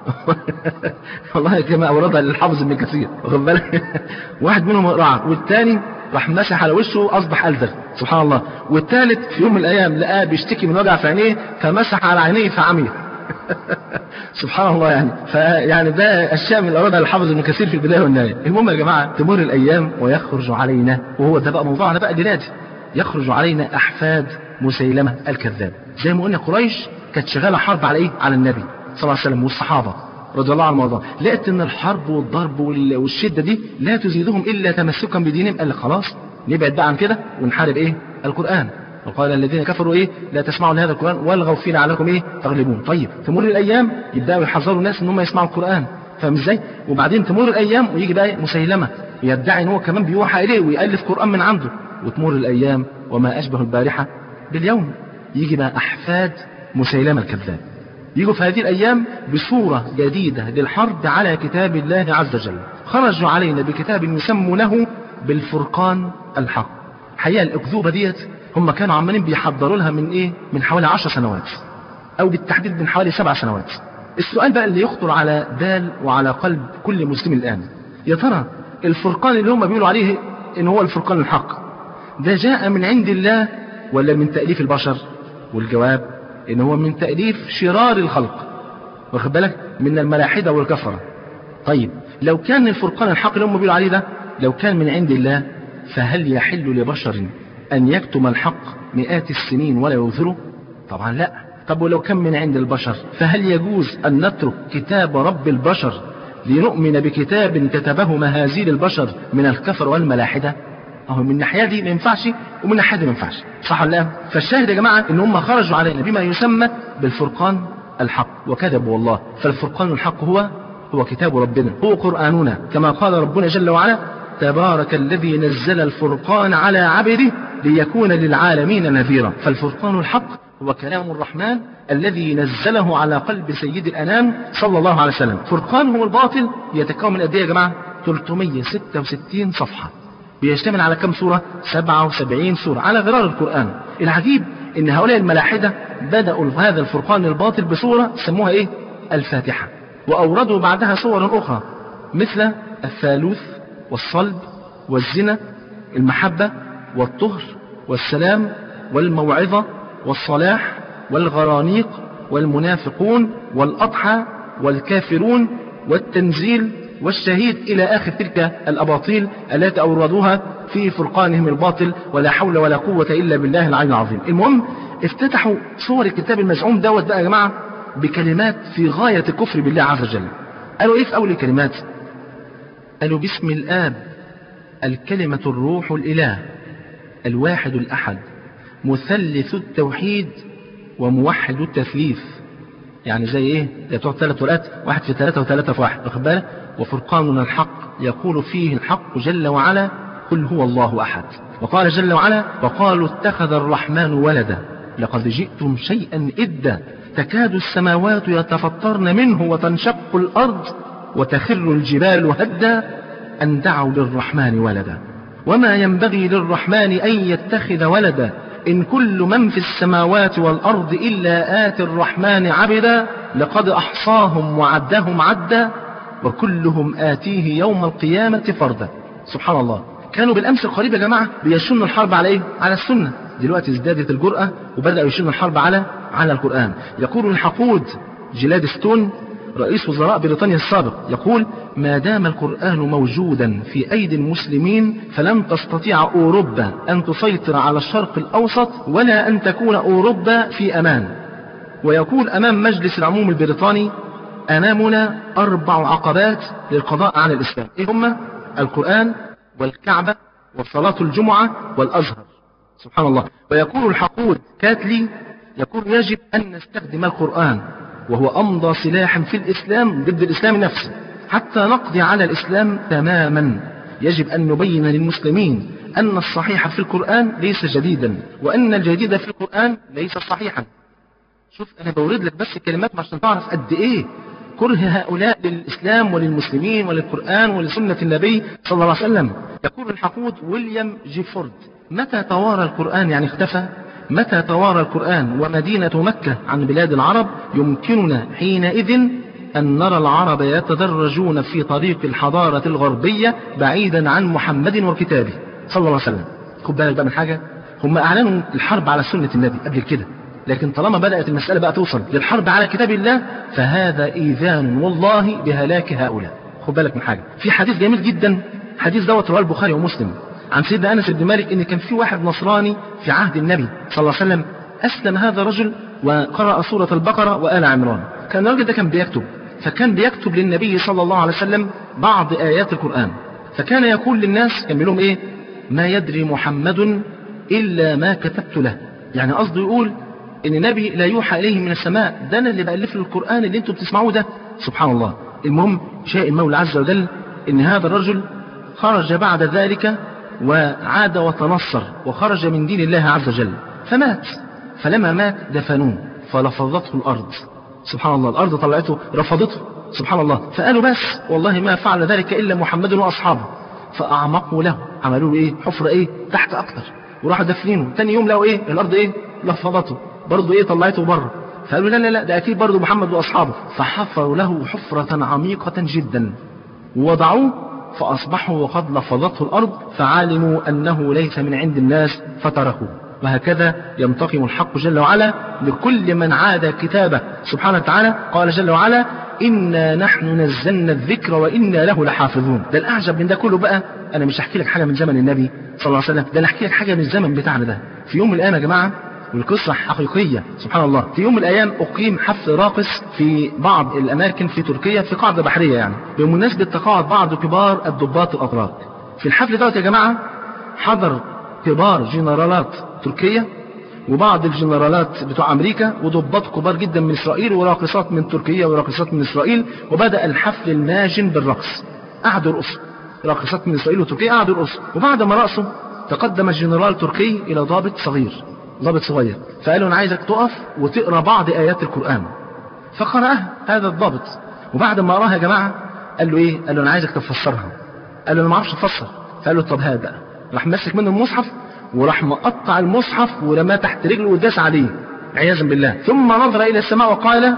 والله كما اوردها للحافظ ابن كثير واخد بالك واحد منهم اقرع والثاني راح مسح على وشه اصبح الدغ سبحان الله والثالث في يوم من الايام لقاه بيشتكي من وجع في عينيه فمسح على عينيه فعمي سبحان الله يعني فيعني ده اشياء من الاوردها للحافظ ابن كثير في البدايه والنهايه المهم يا جماعه تمر الايام ويخرج علينا وهو ده بقى موضوعنا بقى دلوقتي يخرج علينا احفاد مسيلمه الكذاب زي ما قلنا قريش كانت شغاله حرب على ايه على النبي صلى الله عليه وسلم والصحابه رضي الله عنهم وارضاهم لقيت ان الحرب والضرب وال- والشده دي لا تزيدهم الا تمسكا بدينهم قال لك خلاص نبعد بقى عن كده ونحارب ايه القران وقال الذين كفروا ايه لا تسمعوا لهذا القران والغوا فيه لعلكم ايه تغلبون طيب تمر الايام يبداوا يحذروا الناس ان هم يسمعوا القران فاهم ازاي وبعدين تمر الايام ويجي بقى إيه؟ مسيلمه يدعي ان هو كمان بيوحى اليه ويالف قران من عنده وتمر الايام وما اشبه البارحه باليوم يجي بقى احفاد مسيلمه الكذاب يجوا في هذه الأيام بصورة جديدة للحرب على كتاب الله عز وجل خرجوا علينا بكتاب يسمونه بالفرقان الحق الحقيقة الأكذوبة ديت هم كانوا عمالين بيحضروا لها من إيه من حوالي عشر سنوات أو بالتحديد من حوالي سبع سنوات السؤال بقى اللي يخطر على بال وعلى قلب كل مسلم الآن يا ترى الفرقان اللي هم بيقولوا عليه إن هو الفرقان الحق ده جاء من عند الله ولا من تأليف البشر والجواب إن هو من تأليف شرار الخلق واخد بالك من الملاحدة والكفرة طيب لو كان الفرقان الحق اللي هم بيقولوا عليه ده لو كان من عند الله فهل يحل لبشر أن يكتم الحق مئات السنين ولا يظهره طبعا لا طب ولو كان من عند البشر فهل يجوز أن نترك كتاب رب البشر لنؤمن بكتاب كتبه مهازيل البشر من الكفر والملاحدة اهو من الناحيه دي ما ينفعش ومن الناحيه دي ما ينفعش صح ولا لا فالشاهد يا جماعه ان هم خرجوا علينا بما يسمى بالفرقان الحق وكذبوا والله فالفرقان الحق هو هو كتاب ربنا هو قراننا كما قال ربنا جل وعلا تبارك الذي نزل الفرقان على عبده ليكون للعالمين نذيرا فالفرقان الحق هو كلام الرحمن الذي نزله على قلب سيد الانام صلى الله عليه وسلم فرقان هو الباطل يتكون من قد ايه يا جماعه 366 صفحه بيشتمل على كم سورة؟ 77 سورة على غرار القرآن العجيب ان هؤلاء الملاحدة بدأوا هذا الفرقان الباطل بسورة سموها ايه؟ الفاتحة وأوردوا بعدها صور أخرى مثل الثالوث والصلب والزنا المحبة والطهر والسلام والموعظة والصلاح والغرانيق والمنافقون والأضحى والكافرون والتنزيل والشهيد إلى آخر تلك الأباطيل التي أوردوها في فرقانهم الباطل ولا حول ولا قوة إلا بالله العلي العظيم المهم افتتحوا صور الكتاب المزعوم دوت بقى يا جماعة بكلمات في غاية الكفر بالله عز وجل قالوا إيه في أول الكلمات قالوا باسم الآب الكلمة الروح الإله الواحد الأحد مثلث التوحيد وموحد التثليث يعني زي ايه؟ زي بتوع ثلاث ورقات واحد في ثلاثة وثلاثة في واحد واخد بالك؟ وفرقاننا الحق يقول فيه الحق جل وعلا قل هو الله أحد وقال جل وعلا وقالوا اتخذ الرحمن ولدا لقد جئتم شيئا إدا تكاد السماوات يتفطرن منه وتنشق الأرض وتخر الجبال هدا أن دعوا للرحمن ولدا وما ينبغي للرحمن أن يتخذ ولدا إن كل من في السماوات والأرض إلا آتي الرحمن عبدا لقد أحصاهم وعدهم عدا وكلهم آتيه يوم القيامة فردا سبحان الله كانوا بالأمس القريب يا جماعة بيشنوا الحرب على إيه؟ على السنة دلوقتي ازدادت الجرأة وبدأوا يشنوا الحرب على على القرآن يقول الحقود جلاد ستون رئيس وزراء بريطانيا السابق يقول ما دام القرآن موجودا في أيدي المسلمين فلن تستطيع أوروبا أن تسيطر على الشرق الأوسط ولا أن تكون أوروبا في أمان ويقول أمام مجلس العموم البريطاني أمامنا أربع عقبات للقضاء على الإسلام إيه هما القرآن والكعبة وصلاة الجمعة والأزهر سبحان الله ويقول الحقود كاتلي يقول يجب أن نستخدم القرآن وهو أمضى سلاح في الإسلام ضد الإسلام نفسه حتى نقضي على الإسلام تماما يجب أن نبين للمسلمين أن الصحيح في القرآن ليس جديدا وأن الجديد في القرآن ليس صحيحا شوف أنا بورد لك بس الكلمات عشان تعرف قد إيه كره هؤلاء للإسلام وللمسلمين وللقرآن ولسنة النبي صلى الله عليه وسلم يقول الحقود ويليام جيفورد متى توارى القرآن يعني اختفى متى توارى القرآن ومدينة مكة عن بلاد العرب يمكننا حينئذ أن نرى العرب يتدرجون في طريق الحضارة الغربية بعيدا عن محمد وكتابه صلى الله عليه وسلم خد بالك بقى من حاجة هم أعلنوا الحرب على سنة النبي قبل كده لكن طالما بدأت المسألة بقى توصل للحرب على كتاب الله فهذا إيذان والله بهلاك هؤلاء خد بالك من حاجة في حديث جميل جدا حديث دوت رواه البخاري ومسلم عن سيدنا أنس بن مالك إن كان في واحد نصراني في عهد النبي صلى الله عليه وسلم أسلم هذا الرجل وقرأ سورة البقرة وآل عمران كان الراجل ده كان بيكتب فكان بيكتب للنبي صلى الله عليه وسلم بعض آيات القرآن فكان يقول للناس كان لهم إيه ما يدري محمد إلا ما كتبت له يعني قصده يقول ان النبي لا يوحى اليه من السماء ده انا اللي بالف له القران اللي انتم بتسمعوه ده سبحان الله المهم شاء المولى عز وجل ان هذا الرجل خرج بعد ذلك وعاد وتنصر وخرج من دين الله عز وجل فمات فلما مات دفنوه فلفظته الارض سبحان الله الارض طلعته رفضته سبحان الله فقالوا بس والله ما فعل ذلك الا محمد واصحابه فاعمقوا له عملوا له ايه حفره ايه تحت اكتر وراحوا دفنينه تاني يوم لقوا ايه الارض ايه لفظته برضه ايه طلعته بره فقالوا لا لا لا ده اكيد برضه محمد واصحابه فحفروا له حفرة عميقة جدا ووضعوه فاصبحوا وقد لفظته الارض فعلموا انه ليس من عند الناس فتركوه وهكذا ينتقم الحق جل وعلا لكل من عاد كتابه سبحانه وتعالى قال جل وعلا إنا نحن نزلنا الذكر وإنا له لحافظون ده الأعجب من ده كله بقى أنا مش هحكي لك حاجة من زمن النبي صلى الله عليه وسلم ده أنا أحكي لك حاجة من الزمن بتاعنا ده في يوم من الأيام يا جماعة والقصة حقيقية سبحان الله في يوم من الأيام أقيم حفل راقص في بعض الأماكن في تركيا في قاعدة بحرية يعني بمناسبة تقاعد بعض كبار الضباط الأتراك في الحفل دوت يا جماعة حضر كبار جنرالات تركيا وبعض الجنرالات بتوع أمريكا وضباط كبار جدا من إسرائيل وراقصات من تركيا وراقصات من إسرائيل وبدأ الحفل الماجن بالرقص قعدوا يرقصوا راقصات من إسرائيل وتركيا قعدوا يرقصوا وبعد ما رقصوا تقدم الجنرال تركي إلى ضابط صغير ضابط صغير فقال له أنا عايزك تقف وتقرأ بعض آيات القرآن فقرأها هذا الضابط وبعد ما قراها يا جماعة قال له إيه؟ قال له أنا عايزك تفسرها قال له أنا ما أعرفش أفسر فقال له طب هات بقى راح مسك منه المصحف وراح مقطع المصحف ورماه تحت رجله وداس عليه عياذا بالله ثم نظر إلى السماء وقال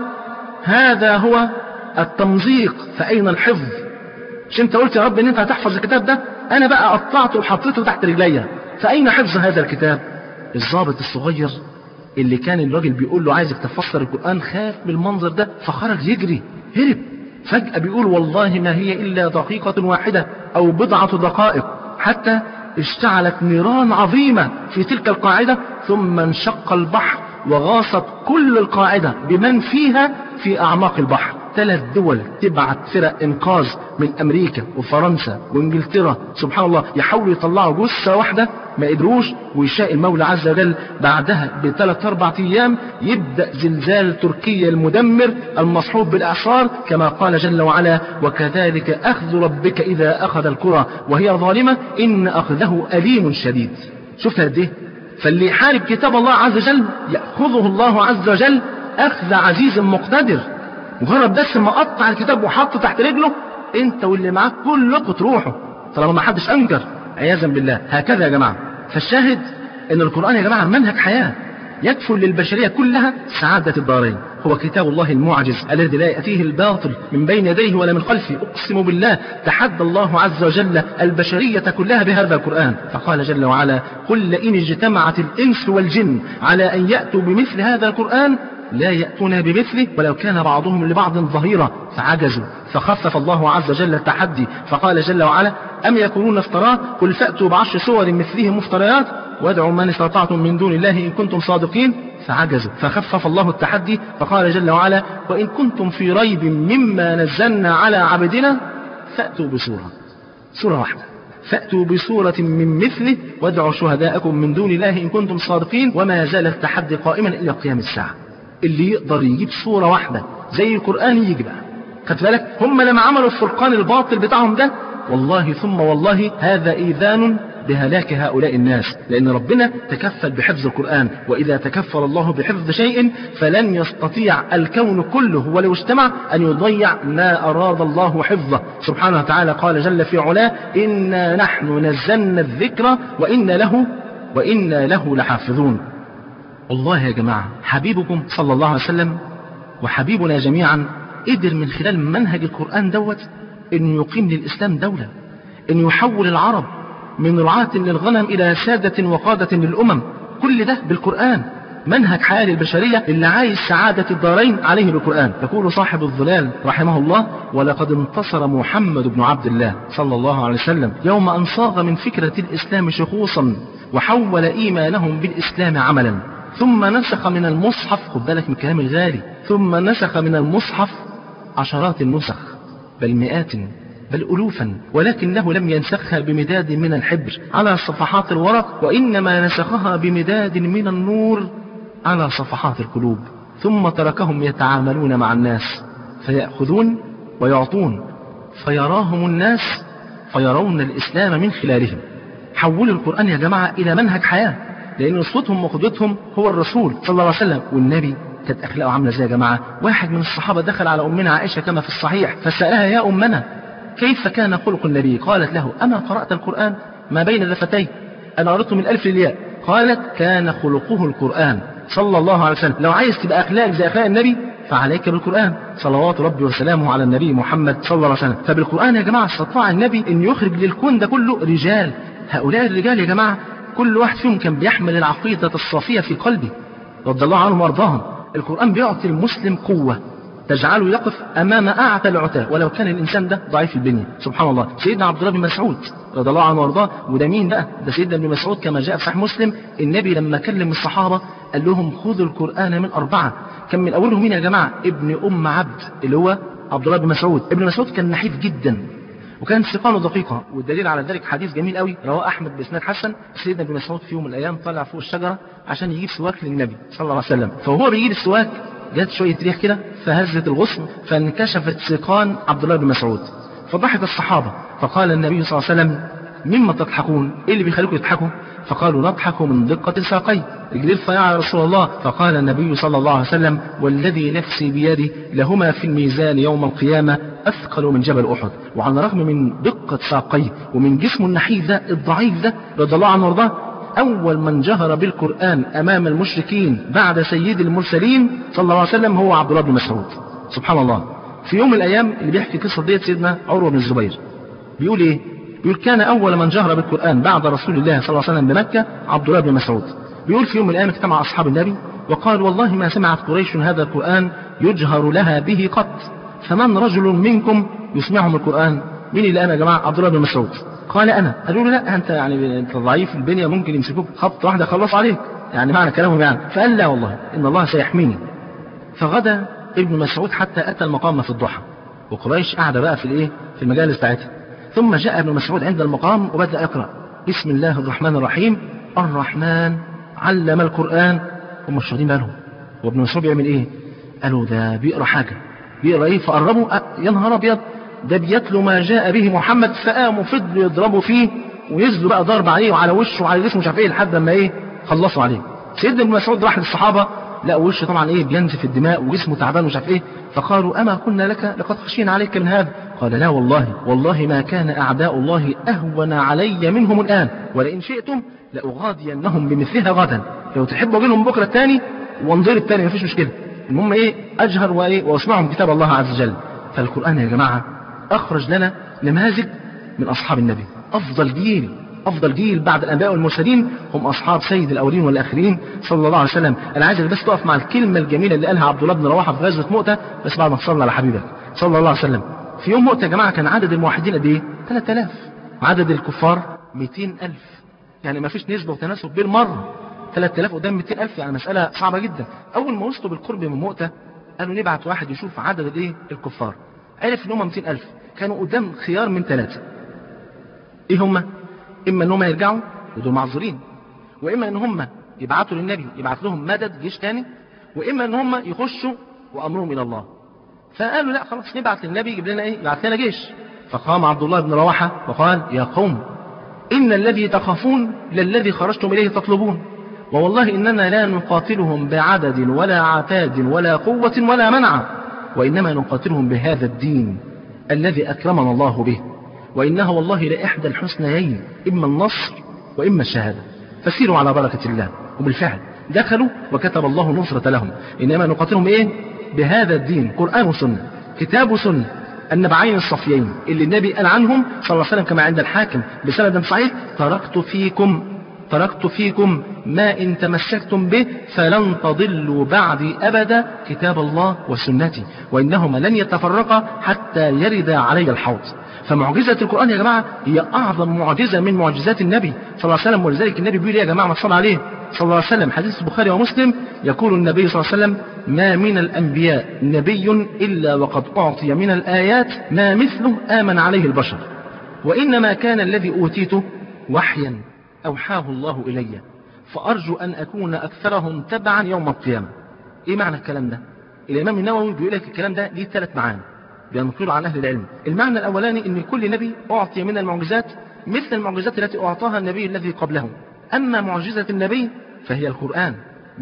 هذا هو التمزيق فأين الحفظ مش انت قلت يا رب ان انت هتحفظ الكتاب ده انا بقى قطعته وحطيته تحت رجليا فأين حفظ هذا الكتاب الضابط الصغير اللي كان الراجل بيقول له عايزك تفسر القرآن خاف من المنظر ده فخرج يجري هرب فجأة بيقول والله ما هي إلا دقيقة واحدة أو بضعة دقائق حتى اشتعلت نيران عظيمة في تلك القاعدة ثم انشق البحر وغاصت كل القاعدة بمن فيها في أعماق البحر ثلاث دول تبعت فرق إنقاذ من أمريكا وفرنسا وإنجلترا سبحان الله يحاولوا يطلعوا جثة واحدة ما قدروش ويشاء المولى عز وجل بعدها بثلاث أربع أيام يبدأ زلزال تركيا المدمر المصحوب بالإعصار كما قال جل وعلا وكذلك أخذ ربك إذا أخذ القرى وهي ظالمة إن أخذه أليم شديد شفت قد إيه فاللي يحارب كتاب الله عز وجل يأخذه الله عز وجل أخذ عزيز مقتدر مجرد بس ما قطع الكتاب وحطه تحت رجله انت واللي معاك كلكم تروحوا طالما ما حدش انكر عياذا بالله هكذا يا جماعه فالشاهد ان القران يا جماعه منهج حياه يكفل للبشريه كلها سعاده الدارين هو كتاب الله المعجز الذي لا ياتيه الباطل من بين يديه ولا من خلفه اقسم بالله تحدى الله عز وجل البشريه كلها بهذا القران فقال جل وعلا قل لئن اجتمعت الانس والجن على ان ياتوا بمثل هذا القران لا يأتون بمثله ولو كان بعضهم لبعض ظهيرا فعجزوا فخفف الله عز وجل التحدي فقال جل وعلا أم يكونون افتراه قل فأتوا بعشر سور مثله مفتريات وادعوا من استطعتم من دون الله إن كنتم صادقين فعجزوا فخفف الله التحدي فقال جل وعلا وإن كنتم في ريب مما نزلنا على عبدنا فأتوا بسورة سورة واحدة فأتوا بسورة من مثله وادعوا شهداءكم من دون الله إن كنتم صادقين وما زال التحدي قائما إلى قيام الساعة اللي يقدر يجيب صورة واحدة زي القرآن يجي بقى خدت بالك هم لما عملوا الفرقان الباطل بتاعهم ده والله ثم والله هذا إيذان بهلاك هؤلاء الناس لأن ربنا تكفل بحفظ القرآن وإذا تكفل الله بحفظ شيء فلن يستطيع الكون كله ولو اجتمع أن يضيع ما أراد الله حفظه سبحانه وتعالى قال جل في علاه إنا نحن نزلنا الذكر وإنا له وإنا له لحافظون والله يا جماعة حبيبكم صلى الله عليه وسلم وحبيبنا جميعا قدر من خلال منهج القرآن دوت أن يقيم للإسلام دولة أن يحول العرب من رعاة للغنم إلى سادة وقادة للأمم كل ده بالقرآن منهج حياة البشرية اللي عايز سعادة الدارين عليه بالقرآن يقول صاحب الظلال رحمه الله ولقد انتصر محمد بن عبد الله صلى الله عليه وسلم يوم أن صاغ من فكرة الإسلام شخوصا وحول إيمانهم بالإسلام عملا ثم نسخ من المصحف خد بالك من الكلام الغالي ثم نسخ من المصحف عشرات النسخ بل مئات بل ألوفا ولكنه لم ينسخها بمداد من الحبر على صفحات الورق وإنما نسخها بمداد من النور على صفحات القلوب ثم تركهم يتعاملون مع الناس فيأخذون ويعطون فيراهم الناس فيرون الإسلام من خلالهم حولوا القرآن يا جماعة إلى منهج حياة لأن أسوتهم وقدوتهم هو الرسول صلى الله عليه وسلم والنبي كانت أخلاقه عاملة ازاي يا جماعة واحد من الصحابة دخل على أمنا عائشة كما في الصحيح فسألها يا أمنا كيف كان خلق النبي قالت له أما قرأت القرآن ما بين لفتيه أنا قرأته من الألف للياء قالت كان خلقه القرآن صلى الله عليه وسلم لو عايز تبقى أخلاق زي أخلاق النبي فعليك بالقرآن صلوات ربي وسلامه على النبي محمد صلى الله عليه وسلم فبالقرآن يا جماعة استطاع النبي أن يخرج للكون ده كله رجال هؤلاء الرجال يا جماعة كل واحد فيهم كان بيحمل العقيدة الصافية في قلبه رضي الله عنهم وارضاهم القرآن بيعطي المسلم قوة تجعله يقف أمام أعتى العتاة ولو كان الإنسان ده ضعيف البنية سبحان الله سيدنا عبد الله بن مسعود رضي الله عنه وارضاه وده مين بقى ده سيدنا ابن مسعود كما جاء في صحيح مسلم النبي لما كلم الصحابة قال لهم خذوا القرآن من أربعة كان من أولهم مين يا جماعة ابن أم عبد اللي هو عبد الله بن مسعود ابن مسعود كان نحيف جدا وكانت سقانه دقيقة والدليل على ذلك حديث جميل قوي رواه أحمد بإسناد حسن سيدنا ابن مسعود في يوم من الأيام طلع فوق الشجرة عشان يجيب سواك للنبي صلى الله عليه وسلم فهو بيجيب السواك جت شوية ريح كده فهزت الغصن فانكشفت سيقان عبد الله بن مسعود فضحك الصحابة فقال النبي صلى الله عليه وسلم مما تضحكون ايه اللي بيخليكم تضحكوا فقالوا نضحك من دقة ساقي رجلي الفياع يا رسول الله فقال النبي صلى الله عليه وسلم والذي نفسي بيدي لهما في الميزان يوم القيامة أثقل من جبل أحد وعلى الرغم من دقة ساقيه ومن جسمه النحيف ده الضعيف ده رضي الله عنه وارضاه أول من جهر بالقرآن أمام المشركين بعد سيد المرسلين صلى الله عليه وسلم هو عبد الله بن مسعود سبحان الله في يوم من الأيام اللي بيحكي قصة ديت سيدنا عروة بن الزبير بيقول إيه؟ بيقول كان أول من جهر بالقرآن بعد رسول الله صلى الله عليه وسلم بمكة عبد الله بن مسعود بيقول في يوم من الأيام اجتمع أصحاب النبي وقال والله ما سمعت قريش هذا القرآن يجهر لها به قط فمن رجل منكم يسمعهم القرآن مين اللي أنا يا جماعة عبد الله بن مسعود قال أنا قالوا له لا أنت يعني أنت ضعيف البنية ممكن يمسكوك خبط واحدة خلص عليك يعني معنى كلامهم يعني فقال لا والله إن الله سيحميني فغدا ابن مسعود حتى أتى المقام في الضحى وقريش قاعدة بقى في الإيه في المجالس بتاعتها ثم جاء ابن مسعود عند المقام وبدأ يقرأ بسم الله الرحمن الرحيم الرحمن علم القرآن هم مش واخدين بالهم وابن مسعود بيعمل ايه؟ قالوا ده بيقرا حاجة بيقرا ايه؟ فقربوا أه يا نهار ابيض ده بيتلو ما جاء به محمد فقاموا فضلوا يضربوا فيه ويزلوا بقى ضرب عليه وعلى وشه وعلى جسمه مش عارف ايه لحد ما ايه خلصوا عليه سيدنا ابن مسعود راح للصحابة لا وشه طبعا ايه بينزف الدماء وجسمه تعبان ومش عارف ايه فقالوا اما قلنا لك لقد خشينا عليك من هذا قال لا والله والله ما كان اعداء الله اهون علي منهم الان ولئن شئتم لاغادينهم بمثلها غدا لو تحبوا اجي لهم بكره الثاني وانظر الثاني مفيش مشكله المهم ايه اجهر وايه واسمعهم كتاب الله عز وجل فالقران يا جماعه اخرج لنا نماذج من اصحاب النبي افضل جيل افضل جيل بعد الانبياء والمرسلين هم اصحاب سيد الاولين والاخرين صلى الله عليه وسلم انا عايزك بس تقف مع الكلمه الجميله اللي قالها عبد الله بن رواحه في غزوه مؤته بس بعد ما تصلى على حبيبك صلى الله عليه وسلم في يوم مؤته يا جماعه كان عدد الموحدين قد ايه 3000 وعدد الكفار 200000 يعني ما فيش نسبه وتناسب بالمره 3000 قدام 200000 يعني مساله صعبه جدا اول ما وصلوا بالقرب من مؤته قالوا نبعت واحد يشوف عدد الايه الكفار عرف ان هم 200000 كانوا قدام خيار من ثلاثه ايه هم اما ان هم يرجعوا ودول معذورين واما ان هم يبعتوا للنبي يبعت لهم مدد جيش تاني واما ان هم يخشوا وامرهم الى الله فقالوا لا خلاص نبعت للنبي يجيب لنا ايه يبعت لنا جيش فقام عبد الله بن رواحه وقال يا قوم إن الذي تخافون للذي خرجتم إليه تطلبون ووالله إننا لا نقاتلهم بعدد ولا عتاد ولا قوة ولا منع وإنما نقاتلهم بهذا الدين الذي أكرمنا الله به وإنها والله لإحدى الحسنيين إما النصر وإما الشهادة فسيروا على بركة الله وبالفعل دخلوا وكتب الله نصرة لهم إنما نقاتلهم إيه بهذا الدين قرآن وسنة كتاب وسنة النبعين الصفيين اللي النبي قال عنهم صلى الله عليه وسلم كما عند الحاكم بسند صحيح تركت فيكم تركت فيكم ما إن تمسكتم به فلن تضلوا بعدي أبدا كتاب الله وسنتي وإنهما لن يتفرقا حتى يرد علي الحوض فمعجزة القرآن يا جماعة هي أعظم معجزة من معجزات النبي صلى الله عليه وسلم ولذلك النبي بيقول يا جماعة ما تصلى عليه صلى الله عليه وسلم حديث البخاري ومسلم يقول النبي صلى الله عليه وسلم ما من الأنبياء نبي إلا وقد أعطي من الآيات ما مثله آمن عليه البشر وإنما كان الذي أوتيته وحيا أوحاه الله إلي فأرجو أن أكون أكثرهم تبعا يوم القيامة إيه معنى الكلام ده الإمام النووي بيقول لك الكلام ده ليه ثلاث معاني بينقل عن أهل العلم المعنى الأولاني أن كل نبي أعطي من المعجزات مثل المعجزات التي أعطاها النبي الذي قبله أما معجزة النبي فهي القرآن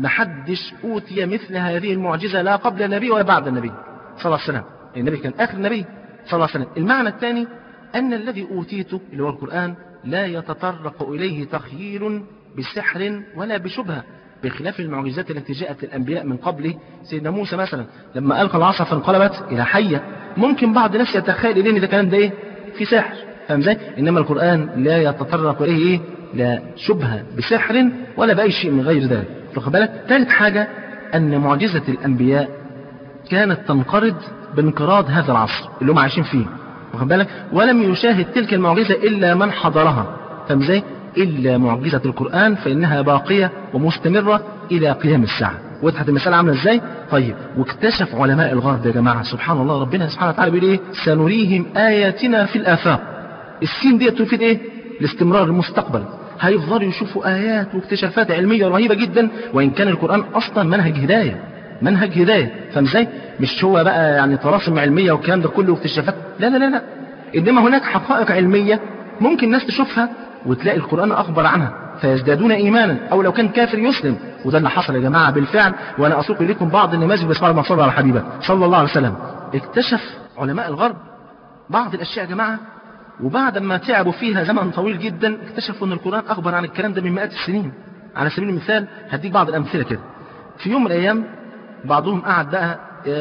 محدش أوتي مثل هذه المعجزة لا قبل النبي ولا بعد النبي صلى الله عليه وسلم النبي كان آخر النبي صلى الله عليه وسلم المعنى الثاني أن الذي أوتيته اللي هو القرآن لا يتطرق إليه تخيير بسحر ولا بشبهة بخلاف المعجزات التي جاءت للأنبياء من قبله سيدنا موسى مثلا لما ألقى العصا فانقلبت إلى حية ممكن بعض الناس يتخيل إن ده كلام ده إيه في سحر فاهم ازاي؟ إنما القرآن لا يتطرق إليه إيه لا شبهة بسحر ولا بأي شيء من غير ذلك واخد بالك ثالث حاجة أن معجزة الأنبياء كانت تنقرض بانقراض هذا العصر اللي هم عايشين فيه واخد بالك ولم يشاهد تلك المعجزة إلا من حضرها فاهم ازاي؟ إلا معجزة القرآن فإنها باقية ومستمرة إلى قيام الساعة وضحت المسألة عاملة ازاي؟ طيب واكتشف علماء الغرب يا جماعة سبحان الله ربنا سبحانه وتعالى بيقول ايه؟ سنريهم آياتنا في الآفاق. السين ديت تفيد ايه؟ الاستمرار المستقبل. هيفضلوا يشوفوا آيات واكتشافات علمية رهيبة جدا وإن كان القرآن أصلا منهج هداية. منهج هداية، فاهم ازاي؟ مش هو بقى يعني طلاسم علمية والكلام ده كله واكتشافات، لا لا لا لا. إنما هناك حقائق علمية ممكن الناس تشوفها وتلاقي القرآن أخبر عنها فيزدادون إيمانا أو لو كان كافر يسلم وده اللي حصل يا جماعة بالفعل وأنا أسوق إليكم بعض النماذج بس بعد ما صلى على حبيبه صلى الله عليه وسلم اكتشف علماء الغرب بعض الأشياء يا جماعة وبعد ما تعبوا فيها زمن طويل جدا اكتشفوا أن القرآن أخبر عن الكلام ده من مئات السنين على سبيل المثال هديك بعض الأمثلة كده في يوم من الأيام بعضهم قعد بقى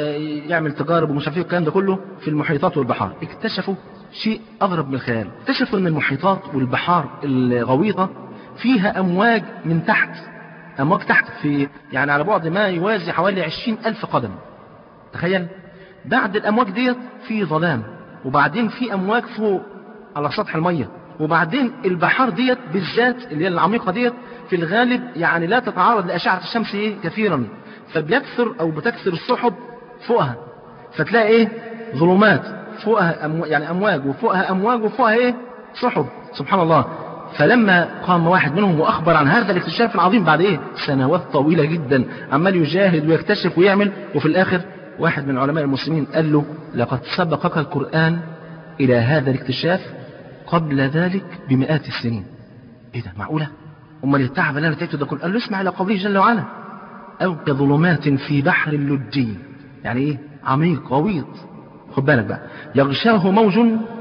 يعمل تجارب ومش عارف ايه الكلام ده كله في المحيطات والبحار اكتشفوا شيء أغرب من الخيال اكتشفوا أن المحيطات والبحار الغويطة فيها أمواج من تحت أمواج تحت في يعني على بعد ما يوازي حوالي عشرين ألف قدم تخيل بعد الأمواج ديت في ظلام وبعدين في أمواج فوق على سطح المية وبعدين البحار ديت بالذات اللي هي العميقة ديت في الغالب يعني لا تتعرض لأشعة الشمس إيه كثيرا فبيكثر أو بتكثر السحب فوقها فتلاقي إيه ظلمات فوقها أمو... يعني أمواج وفوقها أمواج وفوقها إيه سحب سبحان الله فلما قام واحد منهم وأخبر عن هذا الاكتشاف العظيم بعد إيه سنوات طويلة جدا عمال يجاهد ويكتشف ويعمل وفي الآخر واحد من علماء المسلمين قال له لقد سبقك القرآن إلى هذا الاكتشاف قبل ذلك بمئات السنين إيه ده معقولة أمال التعب اللي أنا تعبته ده كله قال له اسمع إلى قوله جل وعلا أو كظلمات في بحر لجي يعني إيه عميق غويط خد بالك بقى يغشاه موج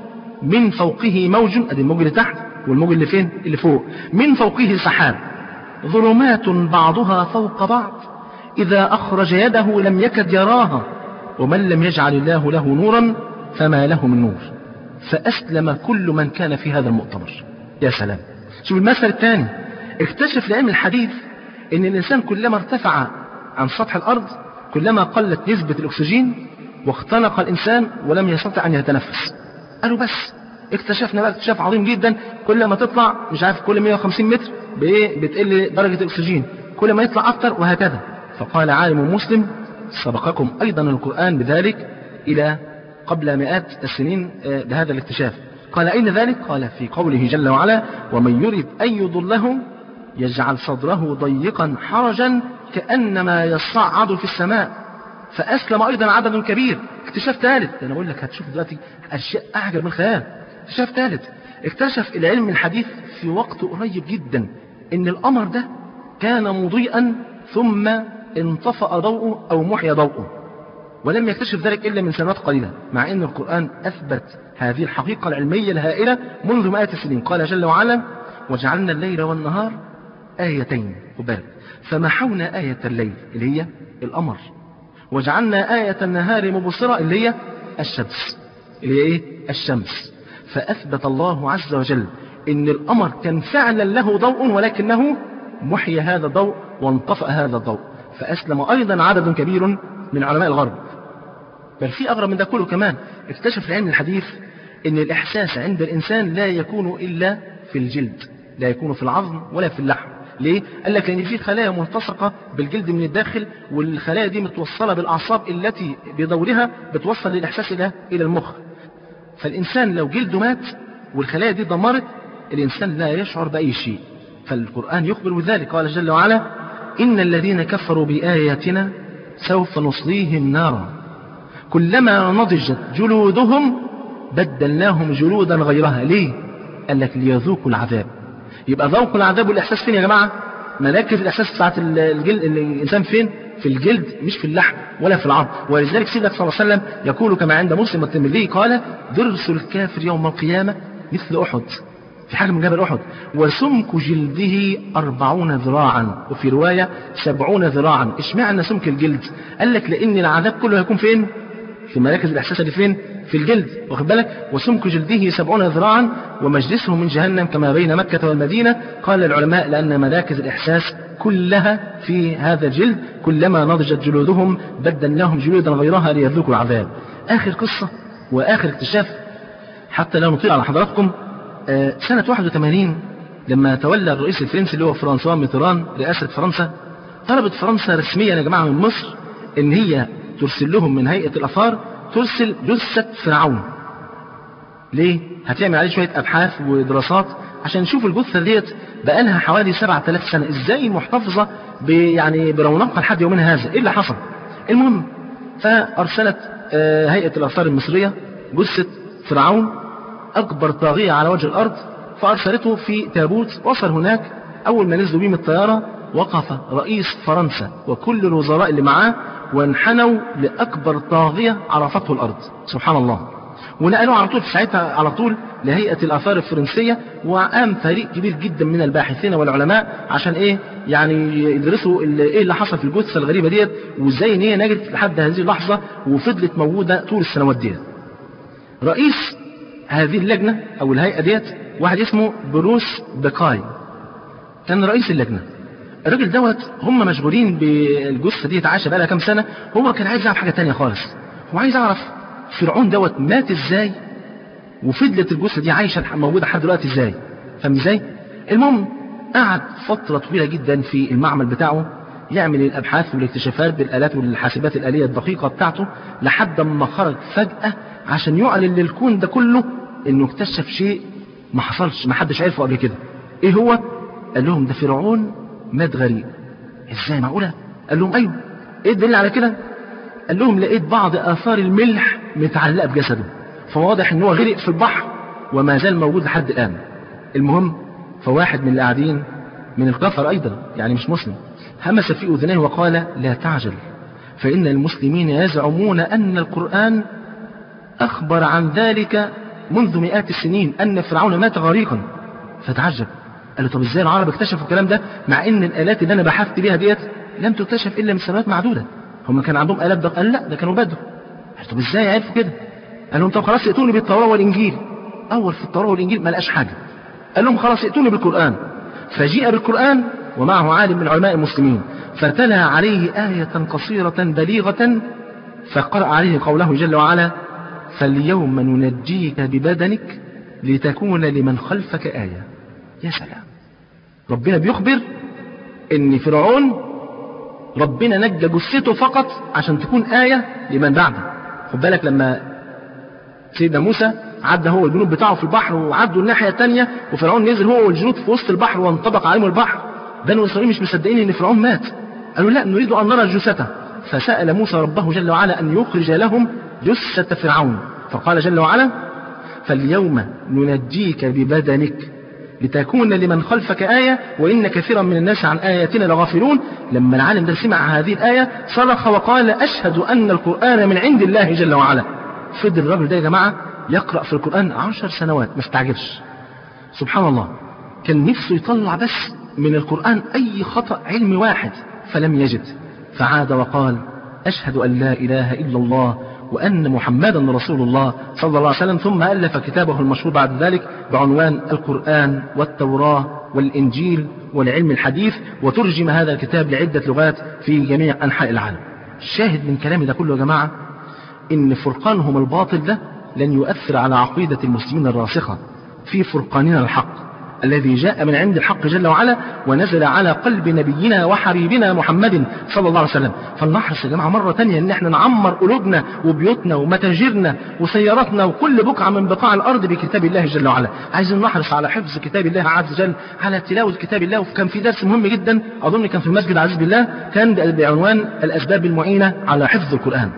من فوقه موج ادي الموج اللي تحت والموج اللي فين اللي فوق من فوقه سحاب ظلمات بعضها فوق بعض إذا أخرج يده لم يكد يراها ومن لم يجعل الله له نورا فما له من نور فأسلم كل من كان في هذا المؤتمر يا سلام شوف المثل الثاني اكتشف لعلم الحديث ان الانسان كلما ارتفع عن سطح الارض كلما قلت نسبة الاكسجين واختنق الإنسان ولم يستطع أن يتنفس قالوا بس اكتشفنا بقى اكتشاف عظيم جدا كل ما تطلع مش عارف كل 150 متر بإيه بتقل درجة الأكسجين كل ما يطلع أكتر وهكذا فقال عالم مسلم سبقكم أيضا القرآن بذلك إلى قبل مئات السنين بهذا الاكتشاف قال أين ذلك؟ قال في قوله جل وعلا ومن يريد أن يضله يجعل صدره ضيقا حرجا كأنما يصعد في السماء فأسلم أيضا عدد كبير اكتشاف ثالث أنا بقول لك هتشوف دلوقتي أشياء أعجب من الخيال اكتشاف ثالث اكتشف العلم الحديث في وقت قريب جدا ان القمر ده كان مضيئا ثم انطفأ ضوءه او محي ضوءه ولم يكتشف ذلك الا من سنوات قليله مع ان القران اثبت هذه الحقيقه العلميه الهائله منذ مئات السنين قال جل وعلا وجعلنا الليل والنهار ايتين خد بالك فمحونا ايه الليل اللي هي القمر وجعلنا آية النهار مبصرة اللي هي الشمس اللي هي إيه؟ الشمس فأثبت الله عز وجل إن القمر كان فعلا له ضوء ولكنه محي هذا الضوء وانطفأ هذا الضوء فأسلم أيضا عدد كبير من علماء الغرب بل في أغرب من ده كله كمان اكتشف العلم الحديث إن الإحساس عند الإنسان لا يكون إلا في الجلد لا يكون في العظم ولا في اللحم ليه؟ قال لك لأن في خلايا ملتصقة بالجلد من الداخل والخلايا دي متوصلة بالأعصاب التي بدورها بتوصل للإحساس إلى إلى المخ. فالإنسان لو جلده مات والخلايا دي دمرت الإنسان لا يشعر بأي شيء. فالقرآن يخبر بذلك قال جل وعلا: إن الذين كفروا بآياتنا سوف نصليهم نارا كلما نضجت جلودهم بدلناهم جلودا غيرها ليه؟ قال لك ليذوقوا العذاب يبقى ذوق العذاب والإحساس فين يا جماعة مراكز الإحساس بتاعت الجلد الإنسان فين في الجلد مش في اللحم ولا في العظم ولذلك سيدنا صلى الله عليه وسلم يقول كما عند مسلم والترمذي قال ضرس الكافر يوم القيامة مثل أحد في حاجة من جبل أحد وسمك جلده أربعون ذراعا وفي رواية سبعون ذراعا اشمعنى سمك الجلد قال لك لأن العذاب كله هيكون فين في مراكز الإحساس اللي فين في الجلد واخد بالك وسمك جلده سبعون ذراعا ومجلسه من جهنم كما بين مكة والمدينة قال العلماء لأن مراكز الإحساس كلها في هذا الجلد كلما نضجت جلودهم بدلناهم جلودا غيرها ليذوقوا العذاب آخر قصة وآخر اكتشاف حتى لا نطيل على حضراتكم آه سنة 81 لما تولى الرئيس الفرنسي اللي هو فرانسوا ميتران رئاسة فرنسا طلبت فرنسا رسميا يا جماعة من مصر إن هي ترسل لهم من هيئة الآثار ترسل جثة فرعون ليه؟ هتعمل عليه شوية أبحاث ودراسات عشان نشوف الجثة ديت بقالها حوالي 7000 سنة ازاي محتفظة ب يعني برونقها لحد يومنا هذا ايه اللي حصل المهم فأرسلت آه هيئة الآثار المصرية جثة فرعون أكبر طاغية على وجه الأرض فأرسلته في تابوت وصل هناك أول ما نزلوا بيه من الطيارة وقف رئيس فرنسا وكل الوزراء اللي معاه وانحنوا لأكبر طاغية عرفته الأرض سبحان الله ونقلوه على طول في ساعتها على طول لهيئة الآثار الفرنسية وقام فريق كبير جدا من الباحثين والعلماء عشان إيه يعني يدرسوا إيه اللي حصل في الجثة الغريبة ديت وإزاي إن هي نجت لحد هذه اللحظة وفضلت موجودة طول السنوات ديت. رئيس هذه اللجنة أو الهيئة ديت واحد اسمه بروس بكاي كان رئيس اللجنة الراجل دوت هم مشغولين بالجثة ديت عايشة بقالها كام سنة هو كان عايز يعرف حاجة تانية خالص هو عايز يعرف فرعون دوت مات ازاي وفضلت الجثة دي عايشة موجودة لحد دلوقتي ازاي فاهم ازاي المهم قعد فترة طويلة جدا في المعمل بتاعه يعمل الابحاث والاكتشافات بالالات والحاسبات الاليه الدقيقه بتاعته لحد ما خرج فجاه عشان يعلن للكون ده كله انه اكتشف شيء ما حصلش ما حدش عرفه قبل كده ايه هو قال لهم ده فرعون مات غريب ازاي معقوله قال لهم ايوه ايه الدليل على كده قال لهم لقيت بعض اثار الملح متعلقه بجسده فواضح ان هو غرق في البحر وما زال موجود لحد الان المهم فواحد من اللي قاعدين من الكفر ايضا يعني مش مسلم همس في اذنيه وقال لا تعجل فان المسلمين يزعمون ان القران اخبر عن ذلك منذ مئات السنين ان فرعون مات غريقا فتعجب قال له طب ازاي العرب اكتشفوا الكلام ده مع ان الالات اللي انا بحثت بيها ديت لم تكتشف الا من سنوات معدوده هم كان عندهم الات ده قال لا ده كانوا بدو قال طب ازاي عرفوا كده قال لهم طب خلاص ائتوني بالتوراه والانجيل اول في التوراه والانجيل ما لقاش حاجه قال لهم خلاص ائتوني بالقران فجيء بالقران ومعه عالم من علماء المسلمين فتلا عليه آية قصيرة بليغة فقرأ عليه قوله جل وعلا فاليوم ننجيك ببدنك لتكون لمن خلفك آية يا سلام ربنا بيخبر ان فرعون ربنا نجى جثته فقط عشان تكون آية لمن بعده خد بالك لما سيدنا موسى عدى هو والجنود بتاعه في البحر وعدوا الناحية التانية وفرعون نزل هو والجنود في وسط البحر وانطبق عليهم البحر بنو إسرائيل مش مصدقين ان فرعون مات قالوا لا نريد أن نرى جثته فسأل موسى ربه جل وعلا أن يخرج لهم جثة فرعون فقال جل وعلا فاليوم ننجيك ببدنك لتكون لمن خلفك آية وإن كثيرا من الناس عن آياتنا لغافلون لما العالم ده سمع هذه الآية صرخ وقال أشهد أن القرآن من عند الله جل وعلا فضل الرجل ده يا جماعة يقرأ في القرآن عشر سنوات ما استعجلش سبحان الله كان نفسه يطلع بس من القرآن أي خطأ علمي واحد فلم يجد فعاد وقال أشهد أن لا إله إلا الله وأن محمدا رسول الله صلى الله عليه وسلم ثم ألف كتابه المشهور بعد ذلك بعنوان القرآن والتوراة والإنجيل والعلم الحديث وترجم هذا الكتاب لعدة لغات في جميع أنحاء العالم الشاهد من كلامي ده كله يا جماعة إن فرقانهم الباطل ده لن يؤثر على عقيدة المسلمين الراسخة في فرقاننا الحق الذي جاء من عند الحق جل وعلا ونزل على قلب نبينا وحبيبنا محمد صلى الله عليه وسلم فلنحرص يا جماعة مرة تانية ان احنا نعمر قلوبنا وبيوتنا ومتاجرنا وسياراتنا وكل بقعة من بقاع الارض بكتاب الله جل وعلا عايزين نحرص على حفظ كتاب الله عز وجل على تلاوة كتاب الله وكان في درس مهم جدا اظن كان في المسجد عزيز بالله كان بعنوان الاسباب المعينة على حفظ القرآن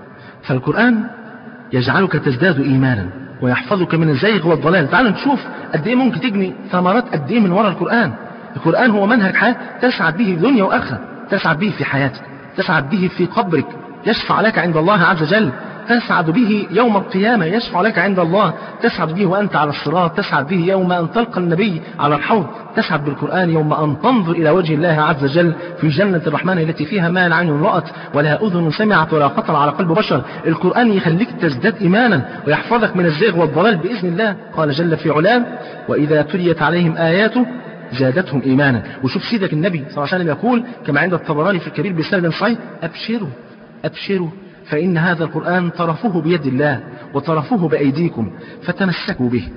فالقرآن يجعلك تزداد ايمانا ويحفظك من الزيغ والضلال تعالوا نشوف قد ايه ممكن تجني ثمرات قد ايه من وراء القرآن القرآن هو منهج حياة تسعد به دنيا وآخرة تسعد به في حياتك تسعد به في قبرك يشفع لك عند الله عز وجل تسعد به يوم القيامة يشفع لك عند الله تسعد به وأنت على الصراط تسعد به يوم أن تلقى النبي على الحوض تسعد بالقرآن يوم أن تنظر إلى وجه الله عز وجل في جنة الرحمن التي فيها ما لا عين رأت ولا أذن سمعت ولا خطر على قلب بشر القرآن يخليك تزداد إيمانا ويحفظك من الزيغ والضلال بإذن الله قال جل في علاه وإذا تليت عليهم آياته زادتهم إيمانا وشوف سيدك النبي صلى الله عليه وسلم يقول كما عند الطبراني في الكبير بسند صحيح أبشروا أبشروا فإن هذا القرآن طرفه بيد الله وطرفه بأيديكم فتمسكوا به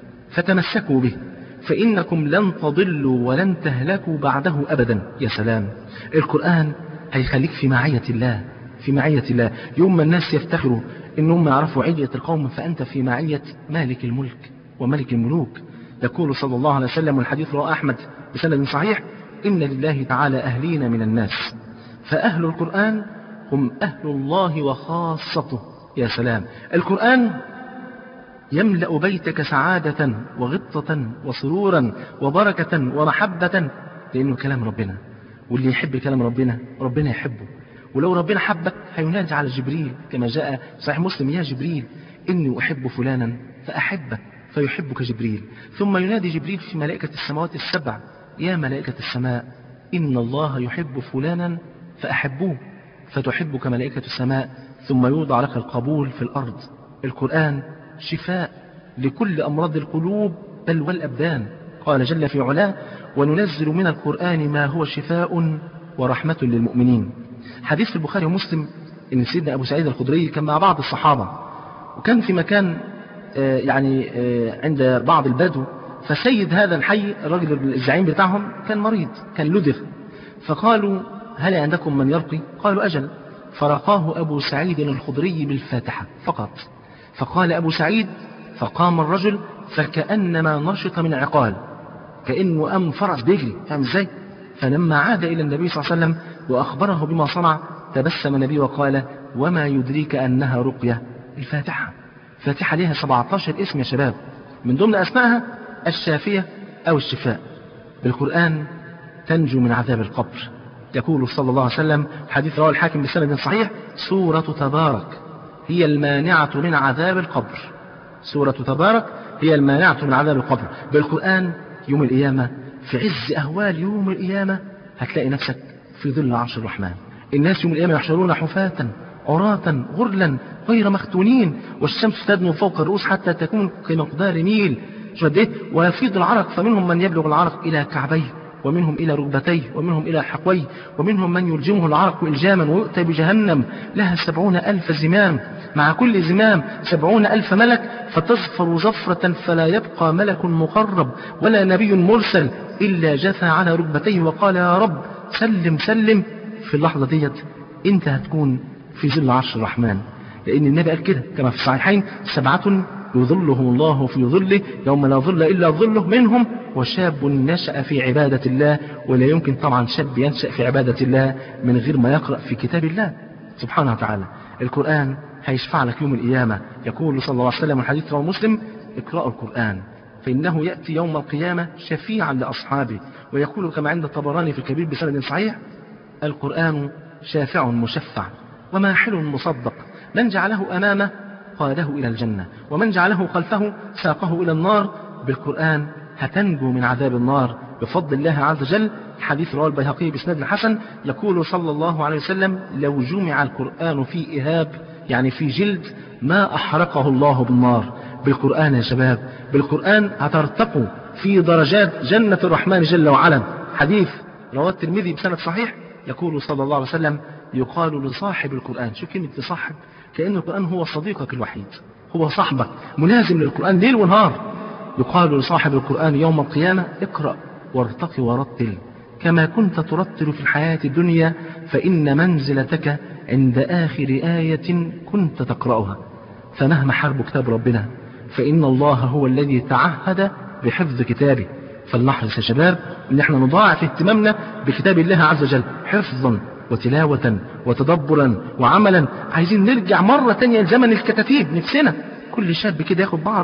فتمسكوا به فإنكم لن تضلوا ولن تهلكوا بعده أبدا يا سلام القرآن هيخليك في معية الله في معية الله يوم ما الناس يفتخروا إنهم يعرفوا علية القوم فأنت في معية مالك الملك وملك الملوك يقول صلى الله عليه وسلم والحديث رواه أحمد بسند صحيح إن لله تعالى أهلين من الناس فأهل القرآن هم أهل الله وخاصته يا سلام القرآن يملأ بيتك سعادة وغبطة وسرورا وبركة ومحبة لأنه كلام ربنا واللي يحب كلام ربنا ربنا يحبه ولو ربنا حبك هينادي على جبريل كما جاء صحيح مسلم يا جبريل إني أحب فلانا فأحبه فيحبك جبريل ثم ينادي جبريل في ملائكة السماوات السبع يا ملائكة السماء إن الله يحب فلانا فأحبوه فتحبك ملائكة السماء ثم يوضع لك القبول في الأرض القرآن شفاء لكل أمراض القلوب بل والأبدان قال جل في علاه وننزل من القرآن ما هو شفاء ورحمة للمؤمنين حديث في البخاري ومسلم ان سيدنا ابو سعيد الخدري كان مع بعض الصحابه وكان في مكان آه يعني آه عند بعض البدو فسيد هذا الحي الراجل الزعيم بتاعهم كان مريض كان لدغ فقالوا هل عندكم من يرقي قالوا أجل فرقاه أبو سعيد الخدري بالفاتحة فقط فقال أبو سعيد فقام الرجل فكأنما نشط من عقال كأنه أم فرس بيجري فاهم ازاي فلما عاد إلى النبي صلى الله عليه وسلم وأخبره بما صنع تبسم النبي وقال وما يدريك أنها رقية الفاتحة فاتحة لها 17 اسم يا شباب من ضمن أسمائها الشافية أو الشفاء بالقرآن تنجو من عذاب القبر يقول صلى الله عليه وسلم حديث رواه الحاكم بسند صحيح سورة تبارك هي المانعة من عذاب القبر سورة تبارك هي المانعة من عذاب القبر بالقرآن يوم القيامة في عز أهوال يوم القيامة هتلاقي نفسك في ظل عرش الرحمن الناس يوم القيامة يحشرون حفاة عراة غرلا غير مختونين والشمس تدنو فوق الرؤوس حتى تكون كمقدار ميل شديه ويفيض العرق فمنهم من يبلغ العرق إلى كعبيه ومنهم إلى ركبتيه ومنهم إلى حقويه ومنهم من يلجمه العرق إلجاما ويؤتى بجهنم لها سبعون ألف زمام مع كل زمام سبعون ألف ملك فتصفر زفرة فلا يبقى ملك مقرب ولا نبي مرسل إلا جثى على ركبتيه وقال يا رب سلم سلم في اللحظة ديت انت هتكون في ظل عرش الرحمن لأن النبي قال كده كما في الصحيحين سبعة يظلهم الله في ظله يوم لا ظل إلا ظله منهم وشاب نشأ في عبادة الله ولا يمكن طبعا شاب ينشأ في عبادة الله من غير ما يقرأ في كتاب الله سبحانه وتعالى القرآن هيشفع لك يوم القيامة يقول صلى الله عليه وسلم الحديث رواه مسلم اقرأوا القرآن فإنه يأتي يوم القيامة شفيعا لأصحابه ويقول كما عند الطبراني في الكبير بسند صحيح القرآن شافع مشفع وماحل مصدق من جعله أمامه قاده إلى الجنة ومن جعله خلفه ساقه إلى النار بالقرآن هتنجو من عذاب النار بفضل الله عز وجل حديث رواه البيهقي بإسناد الحسن يقول صلى الله عليه وسلم لو جمع القرآن في إهاب يعني في جلد ما أحرقه الله بالنار بالقرآن يا شباب بالقرآن هترتقوا في درجات جنة الرحمن جل وعلا حديث رواه الترمذي بسند صحيح يقول صلى الله عليه وسلم يقال لصاحب القرآن شو كلمة لصاحب كأن القرآن هو صديقك الوحيد هو صاحبك ملازم للقرآن ليل ونهار يقال لصاحب القرآن يوم القيامة اقرأ وارتق ورتل كما كنت ترتل في الحياة الدنيا فإن منزلتك عند آخر آية كنت تقرأها فمهما حرب كتاب ربنا فإن الله هو الذي تعهد بحفظ كتابه فلنحرص يا شباب ان احنا نضاعف اهتمامنا بكتاب الله عز وجل حفظا وتلاوة وتدبرا وعملا عايزين نرجع مرة تانية لزمن الكتاتيب نفسنا كل شاب كده ياخد بعض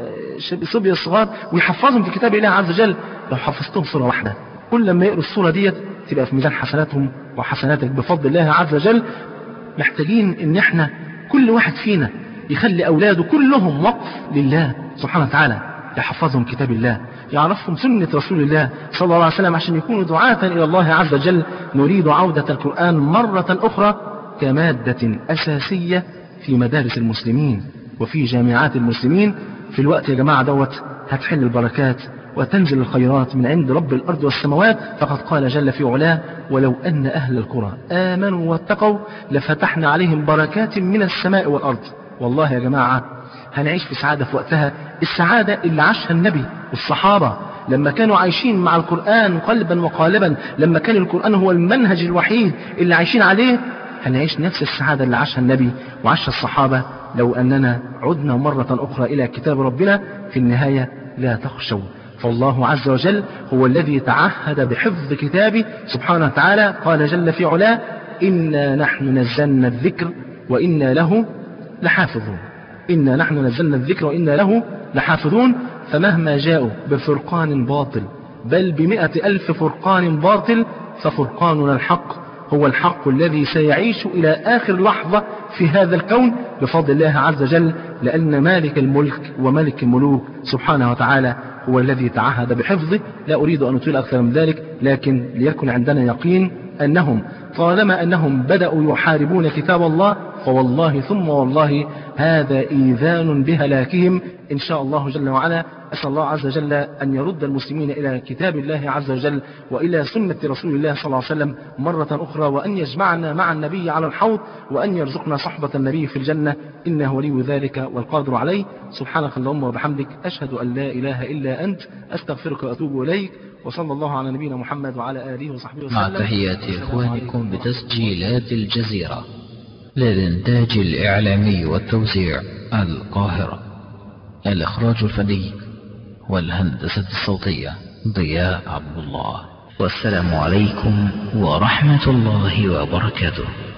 الصبية الصغار ويحفظهم في كتاب الله عز وجل لو حفظتهم صورة واحدة كل لما يقروا الصورة ديت تبقى في ميزان حسناتهم وحسناتك بفضل الله عز وجل محتاجين ان احنا كل واحد فينا يخلي اولاده كلهم وقف لله سبحانه وتعالى يحفظهم كتاب الله يعرفهم سنة رسول الله صلى الله عليه وسلم عشان يكونوا دعاة إلى الله عز وجل نريد عودة القرآن مرة أخرى كمادة أساسية في مدارس المسلمين وفي جامعات المسلمين في الوقت يا جماعة دوت هتحل البركات وتنزل الخيرات من عند رب الأرض والسماوات فقد قال جل في علاه ولو أن أهل القرى آمنوا واتقوا لفتحنا عليهم بركات من السماء والأرض والله يا جماعة هنعيش في سعادة في وقتها السعادة اللي عاشها النبي والصحابة لما كانوا عايشين مع القرآن قلبا وقالبا لما كان القرآن هو المنهج الوحيد اللي عايشين عليه هنعيش نفس السعادة اللي عاشها النبي وعاشها الصحابة لو أننا عدنا مرة أخرى إلى كتاب ربنا في النهاية لا تخشوا فالله عز وجل هو الذي تعهد بحفظ كتابه سبحانه وتعالى قال جل في علاه إنا نحن نزلنا الذكر وإنا له لحافظون إنا نحن نزلنا الذكر وإنا له لحافظون فمهما جاءوا بفرقان باطل بل بمئة ألف فرقان باطل ففرقاننا الحق هو الحق الذي سيعيش إلى آخر لحظة في هذا الكون بفضل الله عز وجل لأن مالك الملك وملك الملوك سبحانه وتعالى هو الذي تعهد بحفظه لا أريد أن أطيل أكثر من ذلك لكن ليكن عندنا يقين أنهم طالما أنهم بدأوا يحاربون كتاب الله فوالله ثم والله هذا إيذان بهلاكهم إن شاء الله جل وعلا أسأل الله عز وجل أن يرد المسلمين إلى كتاب الله عز وجل وإلى سنة رسول الله صلى الله عليه وسلم مرة أخرى وأن يجمعنا مع النبي على الحوض وأن يرزقنا صحبة النبي في الجنة إنه ولي ذلك والقادر عليه سبحانك اللهم وبحمدك أشهد أن لا إله إلا أنت أستغفرك وأتوب إليك وصلى الله على نبينا محمد وعلى آله وصحبه وسلم مع تحيات إخوانكم بتسجيلات الجزيرة للإنتاج الإعلامي والتوزيع القاهرة الإخراج الفني والهندسة الصوتية ضياء عبد الله والسلام عليكم ورحمة الله وبركاته